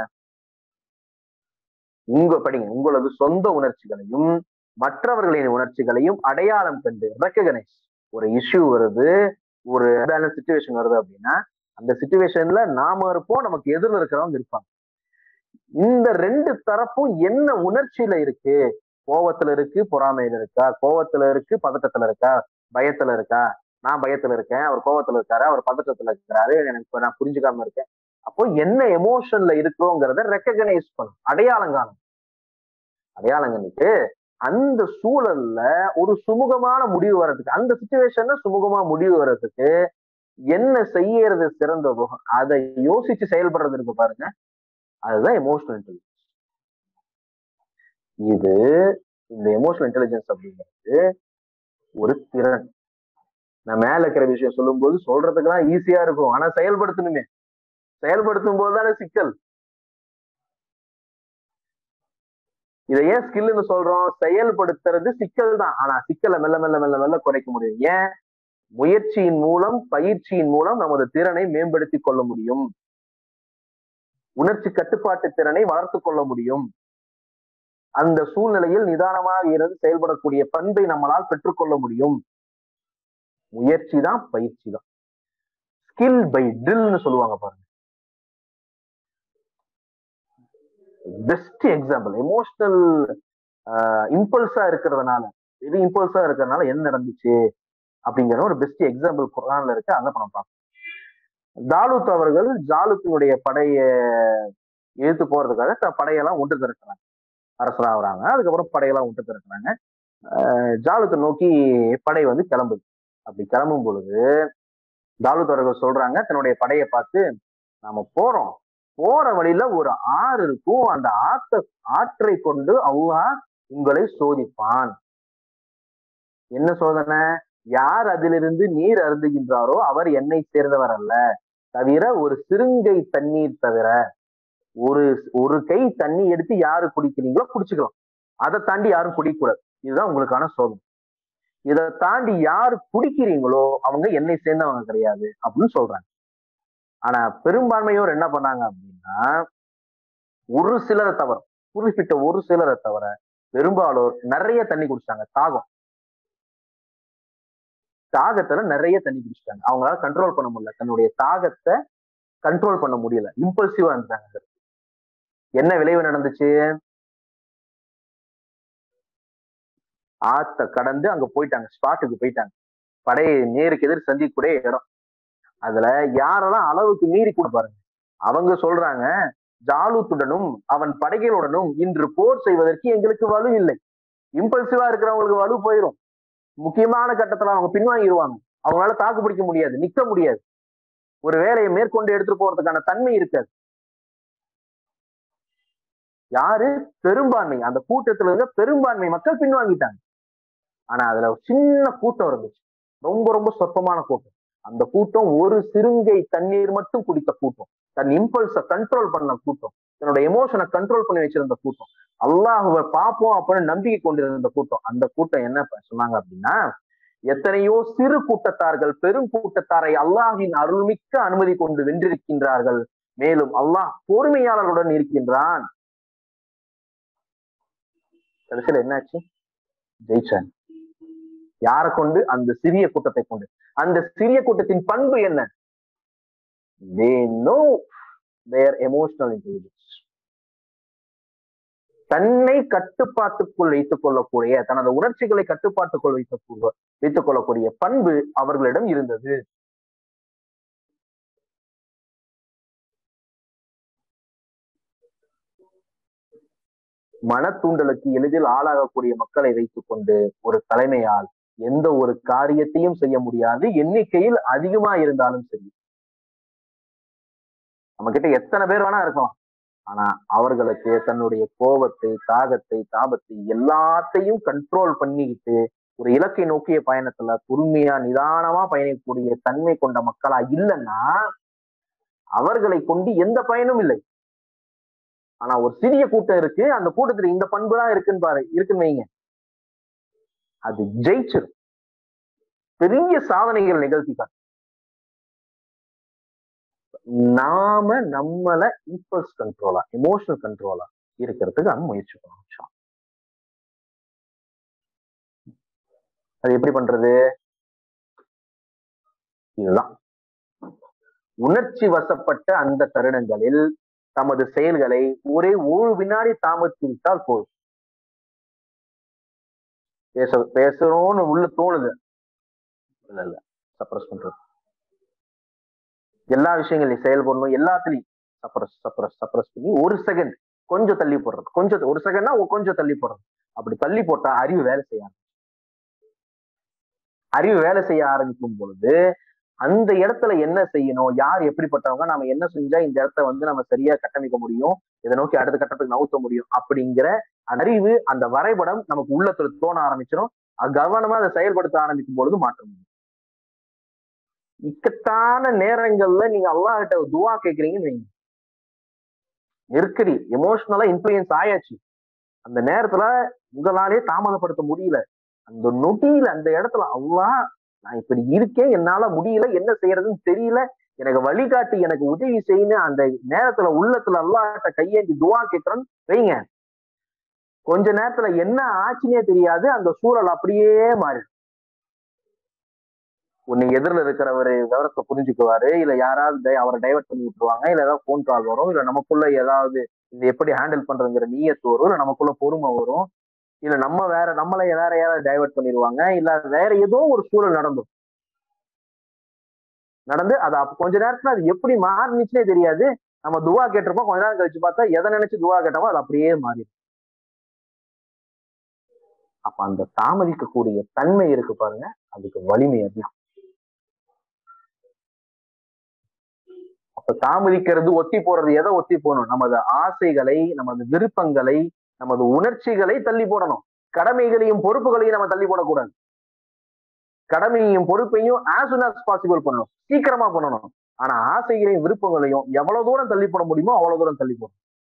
உங்க படிங்க உங்களது சொந்த உணர்ச்சிகளையும் மற்றவர்களின் உணர்ச்சிகளையும் அடையாளம் கண்டு ரெக்ககனைஸ் ஒரு இஷ்யூ வருது ஒரு சுச்சுவேஷன் வருது அப்படின்னா அந்த சுச்சுவேஷன்ல நாம இருப்போம் நமக்கு எதிரில் இருக்கிறவங்க இருப்பாங்க இந்த ரெண்டு தரப்பும் என்ன உணர்ச்சியில இருக்கு கோவத்துல இருக்கு பொறாமையில இருக்கா கோவத்துல இருக்கு பதட்டத்துல இருக்கா பயத்துல இருக்கா நான் பயத்துல இருக்கேன் அவர் கோவத்துல இருக்காரு அவர் பதட்டத்துல இருக்கிறாரு எனக்கு நான் புரிஞ்சுக்காம இருக்கேன் அப்போ என்ன எமோஷன்ல இருக்கிறோங்கிறத ரெக்கக்னைஸ் பண்ணும் அடையாளம் காணும் அடையாளம் கண்டுட்டு அந்த சூழல்ல ஒரு சுமூகமான முடிவு வர்றதுக்கு அந்த சுச்சுவேஷன்ல சுமூகமா முடிவு வர்றதுக்கு என்ன செய்யறது சிறந்ததோ அதை யோசிச்சு செயல்படுறது இருக்கு பாருங்க அதுதான் எமோஷனல் இன்டெலிஜென்ஸ் இது இந்த எமோஷனல் இன்டெலிஜென்ஸ் அப்படிங்கிறது ஒரு திறன் நான் மேல இருக்கிற விஷயம் சொல்லும்போது சொல்றதுக்கெல்லாம் ஈஸியா இருக்கும் ஆனா செயல்படுத்தணுமே செயல்படுத்தும் போது தானே சிக்கல் இதை ஏன் ஸ்கில்னு சொல்றோம் செயல்படுத்துறது சிக்கல் தான் ஆனா சிக்கலை மெல்ல மெல்ல மெல்ல மெல்ல குறைக்க முடியும் ஏன் முயற்சியின் மூலம் பயிற்சியின் மூலம் நமது திறனை மேம்படுத்தி கொள்ள முடியும் உணர்ச்சி கட்டுப்பாட்டு திறனை வளர்த்து கொள்ள முடியும் அந்த சூழ்நிலையில் நிதானமாக இருந்து செயல்படக்கூடிய பண்பை நம்மளால் பெற்றுக்கொள்ள முடியும் முயற்சி தான் பயிற்சி தான் ஸ்கில் பை ட்ரில்னு சொல்லுவாங்க பாருங்க பெஸ்ட் எக்ஸாம்பிள் எமோஷனல் இம்பல்ஸா இருக்கிறதுனால இது இம்பல்ஸா இருக்கிறதுனால என்ன நடந்துச்சு அப்படிங்கிற ஒரு பெஸ்ட் எக்ஸாம்பிள் குரான்ல இருக்கு அதை நம்ம பார்ப்போம் தாலூத் அவர்கள் ஜாலுத்தினுடைய படைய எதிர்த்து போறதுக்காக த- படையெல்லாம் ஒன்று திரட்டுறாங்க அரசராகிறாங்க அதுக்கப்புறம் படையெல்லாம் ஒன்று திரட்டுறாங்க அஹ் ஜாலுத்தை நோக்கி படை வந்து கிளம்புது அப்படி கிளம்பும் பொழுது தாலூத் அவர்கள் சொல்றாங்க தன்னுடைய படையை பார்த்து நாம போறோம் போற வழியில ஒரு ஆறு இருக்கும் அந்த ஆத்த ஆற்றை கொண்டு அல்லாஹ் உங்களை சோதிப்பான் என்ன சோதனை யார் அதிலிருந்து நீர் அருந்துகின்றாரோ அவர் என்னை சேர்ந்தவர் அல்ல தவிர ஒரு சிறுங்கை தண்ணீர் தவிர ஒரு ஒரு கை தண்ணி எடுத்து யாரு குடிக்கிறீங்களோ குடிச்சுக்கலாம் அதை தாண்டி யாரும் குடிக்கக்கூடாது இதுதான் உங்களுக்கான சோதனை இதை தாண்டி யார் குடிக்கிறீங்களோ அவங்க என்னை சேர்ந்தவங்க கிடையாது அப்படின்னு சொல்றாங்க ஆனா பெரும்பான்மையோர் என்ன பண்ணாங்க அப்படின்னா ஒரு சிலரை தவிர குறிப்பிட்ட ஒரு சிலரை தவிர பெரும்பாலோர் நிறைய தண்ணி குடிச்சிட்டாங்க தாகம் தாகத்துல நிறைய தண்ணி குடிச்சிட்டாங்க அவங்களால கண்ட்ரோல் பண்ண முடியல தன்னுடைய தாகத்தை கண்ட்ரோல் பண்ண முடியல இம்பல்சிவா இருந்தாங்க என்ன விளைவு நடந்துச்சு ஆத்த கடந்து அங்க போயிட்டாங்க ஸ்பாட்டுக்கு போயிட்டாங்க படையை நேருக்கு எதிர் சந்திக்கக்கூடிய இடம் அதுல யாரெல்லாம் அளவுக்கு மீறி கூட பாருங்க அவங்க சொல்றாங்க ஜாலூத்துடனும் அவன் படைகளுடனும் இன்று போர் செய்வதற்கு எங்களுக்கு வலு இல்லை இம்பல்சிவா இருக்கிறவங்களுக்கு வலு போயிடும் முக்கியமான கட்டத்துல அவங்க பின்வாங்கிடுவாங்க அவங்களால தாக்கு பிடிக்க முடியாது நிக்க முடியாது ஒரு வேலையை மேற்கொண்டு எடுத்துட்டு போறதுக்கான தன்மை இருக்காது யாரு பெரும்பான்மை அந்த கூட்டத்துல இருந்த பெரும்பான்மை மக்கள் பின்வாங்கிட்டாங்க ஆனா அதுல ஒரு சின்ன கூட்டம் இருந்துச்சு ரொம்ப ரொம்ப சொற்பமான கூட்டம் அந்த கூட்டம் ஒரு சிறுங்கை தண்ணீர் மட்டும் குடித்த கூட்டம் தன் இம்பல்ஸ கண்ட்ரோல் பண்ண கூட்டம் தன்னோட எமோஷனை கண்ட்ரோல் பண்ணி வச்சிருந்த கூட்டம் அல்லாஹுவை பார்ப்போம் அப்படின்னு நம்பிக்கை கொண்டிருந்த கூட்டம் அந்த கூட்டம் என்ன ப- சொன்னாங்க அப்படின்னா எத்தனையோ சிறு கூட்டத்தார்கள் பெரும் கூட்டத்தாரை அல்லாஹின் அருள்மிக்க அனுமதி கொண்டு வென்றிருக்கின்றார்கள் மேலும் அல்லாஹ் பொறுமையாளர்களுடன் இருக்கின்றான் கடைசியில என்னாச்சு ஜெயிச்சாங்க யாரை கொண்டு அந்த சிறிய கூட்டத்தை கொண்டு அந்த சிறிய கூட்டத்தின் பண்பு என்ன they know their emotional intelligence தன்னை கட்டுப்பாட்டுக்குள் வைத்துக் கொள்ளக்கூடிய தனது உணர்ச்சிகளை கட்டுப்பாட்டுக்குள் வைத்துக் வைத்துக் கொள்ளக்கூடிய பண்பு அவர்களிடம் இருந்தது மனத்தூண்டலுக்கு எளிதில் ஆளாகக்கூடிய மக்களை வைத்துக் கொண்டு ஒரு தலைமையால் எந்த ஒரு காரியத்தையும் செய்ய முடியாது எண்ணிக்கையில் அதிகமா இருந்தாலும் சரி நம்ம கிட்ட எத்தனை பேர் வேணா இருக்கலாம் ஆனா அவர்களுக்கு தன்னுடைய கோபத்தை தாகத்தை தாபத்தை எல்லாத்தையும் கண்ட்ரோல் பண்ணிக்கிட்டு ஒரு இலக்கை நோக்கிய பயணத்துல பொறுமையா நிதானமா பயணிக்கக்கூடிய தன்மை கொண்ட மக்களா இல்லைன்னா அவர்களை கொண்டு எந்த பயனும் இல்லை ஆனா ஒரு சிறிய கூட்டம் இருக்கு அந்த கூட்டத்துல இந்த பண்புலாம் இருக்குன்னு பாரு இருக்குன்னு வைங்க அது ஜெயிச்சிடும் பெரிய சாதனைகள் நிகழ்த்தி காட்டும். நாம நம்மள இம்பல்ஸ் கண்ட்ரோலா எமோஷனல் கண்ட்ரோலா இருக்கிறதுக்கு நம்ம முயற்சி பண்ணணும் இன்ஷா அல்லாஹ். அது எப்படி பண்றது இதுதான் உணர்ச்சி வசப்பட்ட அந்த தருணங்களில் தமது செயல்களை ஒரே ஒரு வினாடி தாமதித்து விட்டால் போதும் பேச பேசணும்னு உள்ள தோணுது இல்ல இல்ல சப்ரஸ் பண்றது எல்லா விஷயங்களையும் செயல்படணும் எல்லாத்துலயும் சப்ரஸ் சப்ரஸ் சப்ரஸ் பண்ணி ஒரு செகண்ட் கொஞ்சம் தள்ளி போடுறது கொஞ்சம் ஒரு செகண்ட்னா கொஞ்சம் தள்ளி போடுறது அப்படி தள்ளி போட்டா அறிவு வேலை செய்ய ஆரம்பிக்கும். அறிவு வேலை செய்ய ஆரம்பிக்கும் பொழுது அந்த இடத்துல என்ன செய்யணும் யார் எப்படிப்பட்டவங்க நாம என்ன செஞ்சா இந்த இடத்த வந்து நம்ம சரியா கட்டமைக்க முடியும் இதை நோக்கி அடுத்த கட்டத்துக்கு நவுத்த முடியும் அப்படிங்கிற அறிவு அந்த வரைபடம் நமக்கு உள்ளத்துல தோண ஆரம்பிச்சிடும் அது கவனமா அதை செயல்படுத்த ஆரம்பிக்கும் பொழுது மாற்றம் வரும். இக்கட்டான நேரங்கள்ல நீங்க அல்லாஹ் கிட்ட துவா கேக்குறீங்கன்னு வைங்க நெருக்கடி எமோஷனலா இன்ஃபுளுயன்ஸ் ஆயாச்சு அந்த நேரத்துல உங்களாலே தாமதப்படுத்த முடியல அந்த நொடியில அந்த இடத்துல அல்லாஹ் நான் இப்படி இருக்கேன் என்னால முடியல என்ன செய்யறதுன்னு தெரியல எனக்கு வழிகாட்டி எனக்கு உதவி செய்யணும் அந்த நேரத்துல உள்ளத்துல அல்லாஹ்ட்ட கையேந்தி துவா கேட்கிறேன்னு வைங்க கொஞ்ச நேரத்துல என்ன ஆச்சுன்னே தெரியாது அந்த சூழல் அப்படியே மாறிடும் உன்னை எதிரில் இருக்கிறவர் விவரத்தை புரிஞ்சுக்குவாரு இல்ல யாராவது டை- அவரை டைவர்ட் பண்ணி விட்டுருவாங்க இல்ல ஏதாவது ஃபோன் கால் வரும் இல்ல நமக்குள்ள ஏதாவது இது எப்படி ஹேண்டில் பண்றதுங்கிற நீயத்து வரும் இல்ல நமக்குள்ள பொறுமை வரும் இல்ல நம்ம வேற நம்மளை வேற யாராவது டைவர்ட் பண்ணிடுவாங்க இல்ல வேற ஏதோ ஒரு சூழல் நடந்தும் நடந்து அது அப்ப கொஞ்ச நேரத்துல அது எப்படி மாறினுச்சுனே தெரியாது நம்ம துவா கேட்டிருப்போம் கொஞ்ச நேரம் கழிச்சு பார்த்தா எதை நினைச்சு துவா கேட்டோமோ அது அப்படியே மாறி அப்ப அந்த தாமதிக்கக்கூடிய தன்மை இருக்கு பாருங்க அதுக்கு வலிமை அதிகம் அப்ப தாமதிக்கிறது ஒத்தி போறது எதை ஒத்தி போடணும் நமது ஆசைகளை நமது விருப்பங்களை நமது உணர்ச்சிகளை தள்ளி போடணும் கடமைகளையும் பொறுப்புகளையும் நம்ம தள்ளி போடக்கூடாது கடமையையும் பொறுப்பையும் as soon as பாசிபிள் பண்ணணும் சீக்கிரமா பண்ணணும் ஆனா ஆசைகளையும் விருப்பங்களையும் எவ்வளவு தூரம் தள்ளி போட முடியுமோ அவ்வளவு தூரம் தள்ளி போடணும்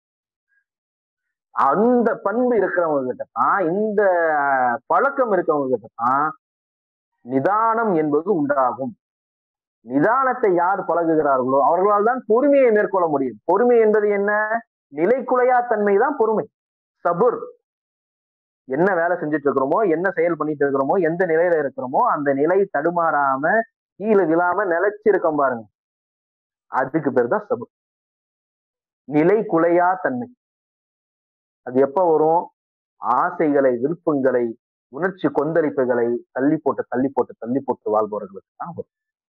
அந்த பண்பு இருக்கிறவங்க கிட்ட தான் இந்த பழக்கம் இருக்கவங்க கிட்ட தான் நிதானம் என்பது உண்டாகும் நிதானத்தை யார் பழகுகிறார்களோ அவர்களால் தான் பொறுமையை மேற்கொள்ள முடியும் பொறுமை என்பது என்ன நிலைக்குலையா தன்மை தான் பொறுமை சபுர் என்ன வேலை செஞ்சுட்டு இருக்கிறோமோ என்ன செயல் பண்ணிட்டு இருக்கிறோமோ எந்த நிலையில இருக்கிறோமோ அந்த நிலை தடுமாறாம கீழே விழாம நிலைச்சு இருக்கோம் பாருங்க அதுக்கு பேர் தான் சபுர் நிலை குலையா தன்மை அது எப்ப வரும் ஆசைகளை விருப்பங்களை உணர்ச்சி கொந்தளிப்புகளை தள்ளி போட்டு தள்ளி போட்டு தள்ளி போட்டு வாழ்பவர்களுக்கு தான் வரும்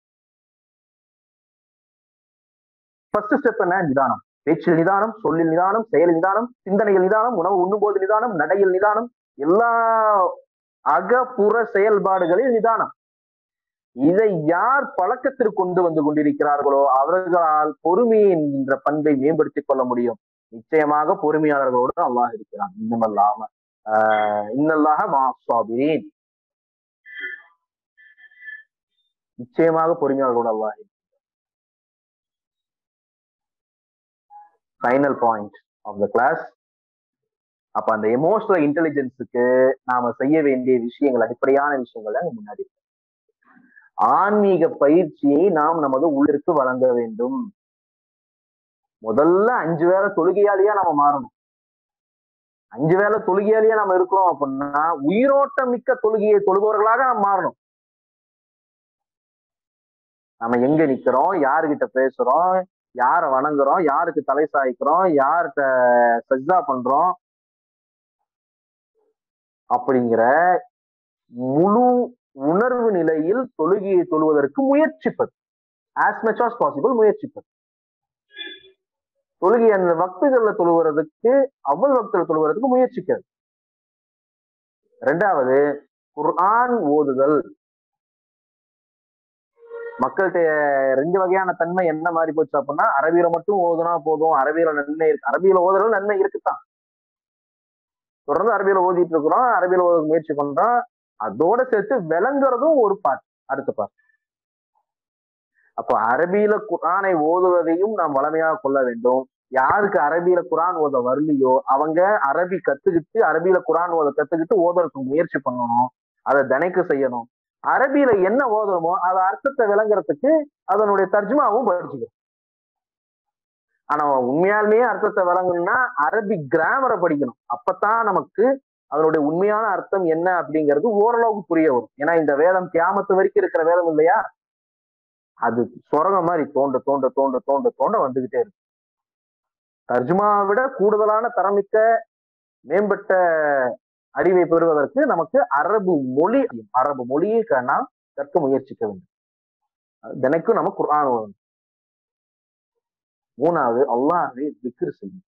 ஃபர்ஸ்ட் ஸ்டெப் என்ன நிதானம் பேச்சில் நிதானம் சொல்லில் நிதானம் செயலில் நிதானம் சிந்தனையில் நிதானம் உணவு உண்ணும்போது நிதானம் நடையில் நிதானம் எல்லா அகப்புற செயல்பாடுகளில் நிதானம் இதை யார் பழக்கத்திற்கு கொண்டு வந்து கொண்டிருக்கிறார்களோ அவர்களால் பொறுமை என்கின்ற பண்பை மேம்படுத்திக் கொள்ள முடியும் நிச்சயமாக பொறுமையாளர்களோடு அல்லாஹ் இருக்கிறான் இன்னுமல்லாம ஆஹ் இன்னல்லாக மாசாபிரேன் நிச்சயமாக பொறுமையாளர்களோடு Allah final point of the class அப்ப அந்த எமோஷனல் இன்டெலிஜென்ஸுக்கு நாம செய்ய வேண்டிய விஷயங்கள் அடிப்படையான விஷயங்கள் தான் முன்னாடி இருக்கு. ஆன்மீக பயிற்சியை நாம் நமது உள்ளிற்கு வழங்க வேண்டும் முதல்ல அஞ்சு வேளை தொழுகையாளியா நம்ம மாறணும் அஞ்சு வேளை தொழுகையாளியா நம்ம இருக்கிறோம் அப்படின்னா உயிரோட்டம் மிக்க தொழுகையை தொழுபவர்களாக நம்ம மாறணும் நம்ம எங்க நிக்கிறோம் யாருகிட்ட பேசுறோம் யாரை வணங்குறோம் யாருக்கு தலை சாய்க்கிறோம் யார்கிட்ட சஜ்ஜா பண்றோம் அப்படிங்கிற முழு உணர்வு நிலையில் தொழுகையை தொழுவதற்கு முயற்சிப்பது as much as பாசிபிள் முயற்சிப்பது தொழுகை அந்த வக்துகள்ல தொழுகிறதுக்கு அவ்வளவு வக்துல தொழுகிறதுக்கு முயற்சிக்கிறது ரெண்டாவது குர்ஆன் ஓதுதல் மக்கள்கிட்ட ரெண்டு வகையான தன்மை என்ன மாதிரி போச்சு அப்படின்னா அரபியில மட்டும் ஓதுனா போதும் அரபியில நன்மை இருக்கு அரபியில ஓதுறது நன்மை இருக்குதான் தொடர்ந்து அரபியில ஓதிட்டு இருக்கிறோம் அரபியில ஓத முயற்சி பண்றோம் அதோட சேர்த்து விளங்குறதும் ஒரு பார்ட் அடுத்த பார்ட் அப்போ அரபியில குரானை ஓதுவதையும் நாம் வளமையாக கொள்ள வேண்டும் யாருக்கு அரபியில குரான் ஓத வரலையோ அவங்க அரபி கத்துக்கிட்டு அரபியில குரான் ஓத கத்துக்கிட்டு ஓதுறதுக்கு முயற்சி பண்ணணும் அதை தினைக்கு செய்யணும் அரபியில என்ன ஓதுறோமோ அதை அர்த்தத்தை விளங்குறதுக்கு அதனுடைய தர்ஜுமாவும் படிச்சுக்கணும் ஆனா உண்மையாலுமே அர்த்தத்தை விளங்கணும்னா அரபி கிராமரை படிக்கணும் அப்பதான் நமக்கு அதனுடைய உண்மையான அர்த்தம் என்ன அப்படிங்கிறது ஓரளவுக்கு புரிய வரும் ஏன்னா இந்த வேதம் கியாமத்து வரைக்கும் இருக்கிற வேதம் இல்லையா அது சுரங்க மாதிரி தோண்ட தோண்ட தோண்ட தோண்ட தோண்ட வந்துகிட்டே இருக்கு தர்ஜுமாவை விட கூடுதலான தரமிக்க மேம்பட்ட அறிவை பெறுவதற்கு நமக்கு அரபு மொழி அரபு மொழியை க- நாம் கற்க முயற்சிக்க வேண்டும் தினைக்கும் நம்ம குர்ஆன் ஓதணும் மூணாவது அல்லாஹ்வை திக்ர் செய்யும்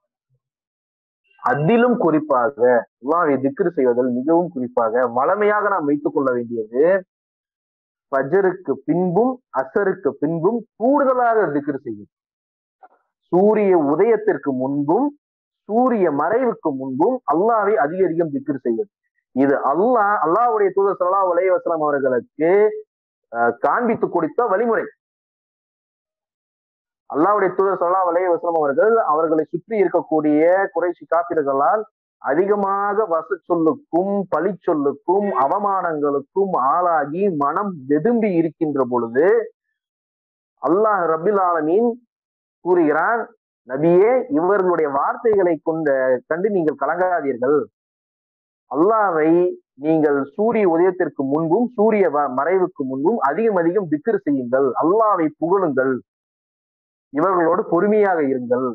அதிலும் குறிப்பாக அல்லாஹ்வை திக்ர் செய்வதில் மிகவும் குறிப்பாக வளமையாக நாம் வைத்துக் கொள்ள வேண்டியது ஃபஜருக்கு பின்பும் அசருக்கு பின்பும் கூடுதலாக திக்ர் செய்யும் சூரிய உதயத்திற்கு முன்பும் சூரிய மறைவுக்கு முன்பும் அல்லாஹ்வை அதிக அதிகம் திக்ர் செய்வது இது அல்லாஹ் அல்லாஹ்வுடைய தூதர் ஸல்லல்லாஹு அலைஹி வஸல்லம் அவர்களுக்கு அஹ், காண்பித்து கொடுத்த வழிமுறை அல்லாஹ்வுடைய தூதர் ஸல்லல்லாஹு அலைஹி வஸல்லம் அவர்கள் அவர்களை சுற்றி இருக்கக்கூடிய குறைஷி காப்பிர்களால் அதிகமாக வச சொல்லுக்கும் பழி சொல்லுக்கும் அவமானங்களுக்கும் ஆளாகி மனம் வெதும்பி இருக்கின்ற பொழுது அல்லாஹ் ரபில் ஆலமீன் கூறுகிறான் நபியே இவர்களுடைய வார்த்தைகளை கொண்ட கண்டு நீங்கள் கலங்காதீர்கள் அல்லாவை நீங்கள் சூரிய உதயத்திற்கு முன்பும் சூரிய வ- மறைவுக்கு முன்பும் அதிகம் அதிகம் திக்ர் செய்யுங்கள் அல்லாவை புகழுங்கள் இவர்களோடு பொறுமையாக இருங்கள்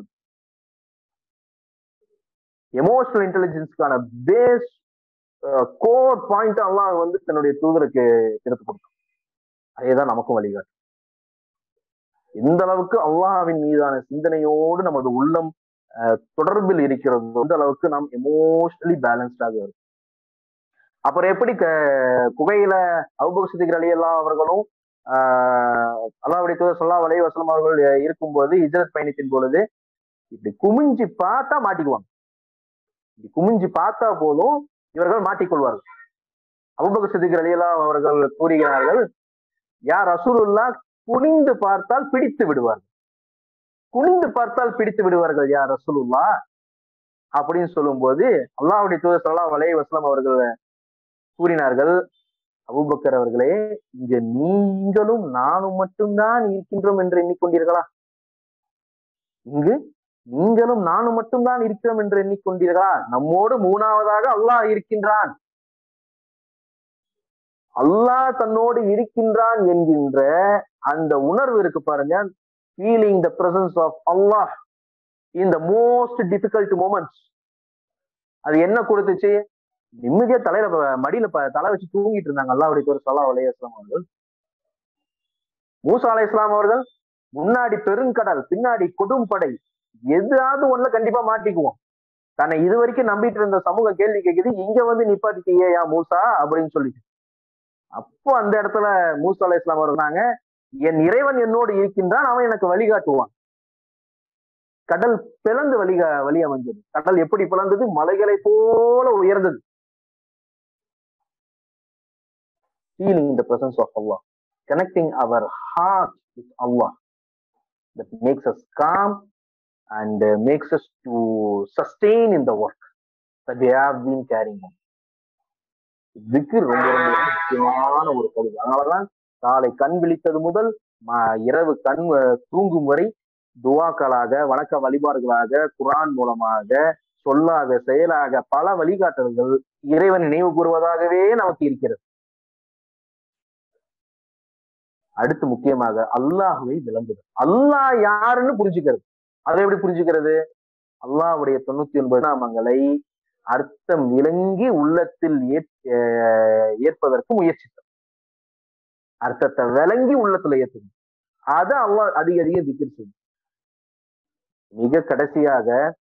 எமோஷனல் இன்டெலிஜென்ஸ்க்கான பேஸ் கோர் பாயிண்ட் அல்லாஹ் வந்து தன்னுடைய தூதருக்கு எடுத்து கொடுத்தான் அதேதான் நமக்கும் வழிகாட்டு எந்த அளவுக்கு அல்லாஹ்வின் மீதான சிந்தனையோடு நமது உள்ளம் அஹ், தொடர்பில் இருக்கிறதோ அந்த அளவுக்கு நாம் எமோஷனலி பேலன்ஸ்டாக இருக்கும் அப்புறம் எப்படி க- குகையில அவுபக் சித்திகர் அலி அல்லா அவர்களும் ஆஹ் அல்லாவுடைய தூதர் சொல்லா வலை வசலம் அவர்கள் இருக்கும்போது இஜரத் பயணத்தின் பொழுது இப்படி குமிஞ்சு பார்த்தா மாட்டிக்குவாங்க இப்படி குமிஞ்சு பார்த்தா போதும் இவர்கள் மாட்டிக்கொள்வார்கள் அபுபக்கர் சித்திகர் அலி அல்லா அவர்கள் கூறுகிறார்கள் யார் ரசூலுல்லா குனிந்து பார்த்தால் பிடித்து விடுவார்கள் குனிந்து பார்த்தால் பிடித்து விடுவார்கள் யார் ரசூலுல்லா அப்படின்னு சொல்லும்போது அல்லாஹ்வுடைய தூதர் சல்லா வலை வஸ்லாம் அவர்கள் கூறினார்கள் அபூபக்கர் அவர்களே இங்க நீங்களும் நானும் மட்டும்தான் இருக்கின்றோம் என்று எண்ணிக்கொண்டீர்களா இங்கு நீங்களும் நானும் மட்டும்தான் இருக்கிறோம் என்று எண்ணிக்கொண்டீர்களா நம்மோடு மூணாவதாக அல்லாஹ் இருக்கின்றான் அல்லாஹ் தன்னோடு இருக்கின்றான் என்கின்ற அந்த உணர்வு இருக்கு பாருங்க feeling the presence of Allah in the most difficult moments அது என்ன கொடுத்துச்சு நிம்மதியா தலையில ப- மடியில ப- தலை வச்சு தூங்கிட்டு இருந்தாங்க அல்லாவுடைய ஒரு சல்லா அலைய இஸ்லாம் அவர்கள் மூசா அலை இஸ்லாம் அவர்கள் முன்னாடி பெருங்கடல் பின்னாடி கொடும்படை எதாவது ஒண்ணுல கண்டிப்பா மாட்டிக்குவோம் தன்னை இது வரைக்கும் நம்பிட்டு இருந்த சமூக கேள்வி கேக்குது இங்க வந்து நிப்பாட்டிட்டியே யா மூசா அப்படின்னு சொல்லிட்டு அப்போ அந்த இடத்துல மூசா அலை இஸ்லாம் அவர்கள் சொன்னாங்க, என் இறைவன் என்னோடு இருக்கின்றான் அவன் எனக்கு வழிகாட்டுவான் கடல் பிளந்து வழி வழி அமைஞ்சது கடல் எப்படி பிளந்தது மலைகளை போல உயர்ந்தது feeling the presence of Allah, connecting our heart with Allah that makes us calm and uh, makes us to sustain in the work that we have been carrying on. இதுக்கு ரொம்ப ரொம்ப முக்கியமான ஒரு பகுதி அதனாலதான் காலை கண் விழித்தது முதல் ம- இரவு கண் அஹ், தூங்கும் வரை துவாக்களாக வணக்க வழிபாடுகளாக குரான் மூலமாக சொல்லாக செயலாக பல வழிகாட்டல்கள் இறைவன் நினைவு கூறுவதாகவே நமக்கு இருக்கிறது அடுத்து முக்கியமாக அல்லாஹுவை விளங்குதல் அல்லாஹ் யாருன்னு புரிஞ்சுக்கிறது அதை எப்படி புரிஞ்சுக்கிறது அல்லாஹ்வுடைய தொண்ணூத்தி ஒன்பது நாமங்களை அர்த்தம் விளங்கி உள்ளத்தில் ஏற்- அஹ் ஏற்பதற்கு முயற்சித்தல் அர்த்தத்தை விளங்கி உள்ளத்துல ஏற்றுக்கணும் அதை அல்லாஹ் அதிக அதிக திக்கர் செய்யும் மிக கடைசியாக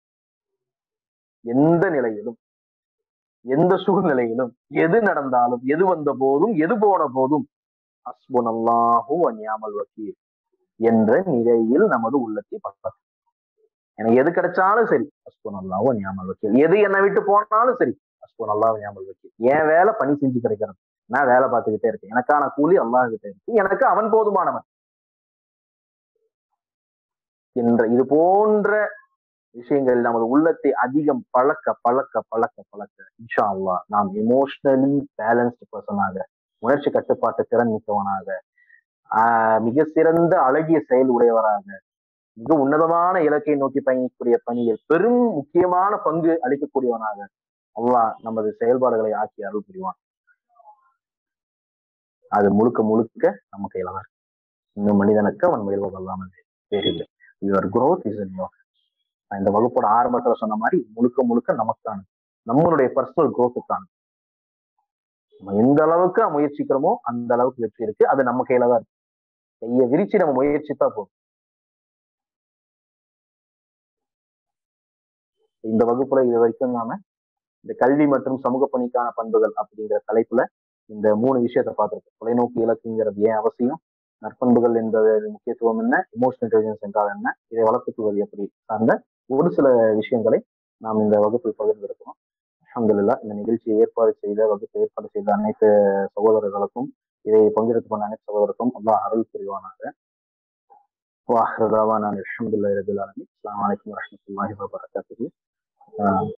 எந்த நிலையிலும் எந்த சூழ்நிலையிலும் எது நடந்தாலும் எது வந்த போதும் எது போன போதும் அஸ்புனல்லாஹு அந்யாமல் வக்கீல் என்ற நிலையில் நமது உள்ளத்தை பக்கம் எனக்கு எது கிடைச்சாலும் சரி அஸ்புனல்லாஹு அந்யாமல் வக்கீல் எது என்னை விட்டு போனாலும் சரி அஸ்புனல்லாஹு அந்யாமல் வக்கீல் என் வேலை பணி செஞ்சு கிடைக்கிறது நான் வேலை பார்த்துக்கிட்டே இருக்கேன் எனக்கான கூலி அல்லாஹ் கிட்ட இருக்கு எனக்கு அவன் போதுமானவன் என்ற இது போன்ற விஷயங்கள் நமது உள்ளத்தை அதிகம் பழக்க பழக்க பழக்க பழக்க இன்ஷா அல்லாஹ் நாம் எமோஷனலி பேலன்ஸ்டு பர்சனாக உணர்ச்சி கட்டுப்பாட்டு திறன் மிக்கவனாக ஆஹ் மிக சிறந்த அழகிய செயல் உடையவராக மிக உன்னதமான இலக்கை நோக்கி பயணிக்கக்கூடிய பணியில் பெரும் முக்கியமான பங்கு அளிக்கக்கூடியவனாக அல்லாஹ் நமது செயல்பாடுகளை ஆக்கி அருள் புரிவான் அது முழுக்க முழுக்க நம்ம கையில தான் இருக்கு இன்னும் மனிதனுக்கு அவன் முயல்வதல்லாமல் வேறில்லை your growth is in your நான் இந்த வகுப்போட ஆரம்பத்துல சொன்ன மாதிரி முழுக்க முழுக்க நமக்கானது நம்மளுடைய பர்சனல் growthக்கானது நம்ம எந்த அளவுக்கு நம்ம முயற்சிக்கிறோமோ அந்த அளவுக்கு வெற்றி இருக்கு அது நம்ம கையில தான் இருக்கு கையை விரிச்சு நம்ம முயற்சித்தா போதும் இந்த வகுப்புல இது வரைக்கும் நாம இந்த கல்வி மற்றும் சமூக பணிக்கான பண்புகள் அப்படிங்கிற தலைப்புல இந்த மூணு விஷயத்த பார்த்திருக்கோம் தொலைநோக்கு இலக்குங்கிறது ஏன் அவசியம் நற்பண்புகள் என்பது முக்கியத்துவம் என்ன இமோஷனல் இன்டெலிஜென்ஸ் என்றால் என்ன இதை வளர்த்துக் கொள்வது எப்படி சார்ந்த ஒரு சில விஷயங்களை நாம் இந்த வகுப்பில் பகிர்ந்திருக்கிறோம் அல்ஹம்துலில்லாஹ் இந்த நிகழ்ச்சியை ஏற்பாடு செய்த வகுப்பை ஏற்பாடு செய்த அனைத்து சகோதரர்களுக்கும் இதை பங்கெடுத்து கொண்ட அனைத்து சகோதரருக்கும் அல்லாஹ் அருள் புரிவானாக வாஹ்ரதாவா நான் அல்ஹம்துலில்லாஹி ரபில் ஆலமீன் அஸ்ஸலாமு அலைக்கும் வரஹ்மத்துல்லாஹி வபரகாத்துஹு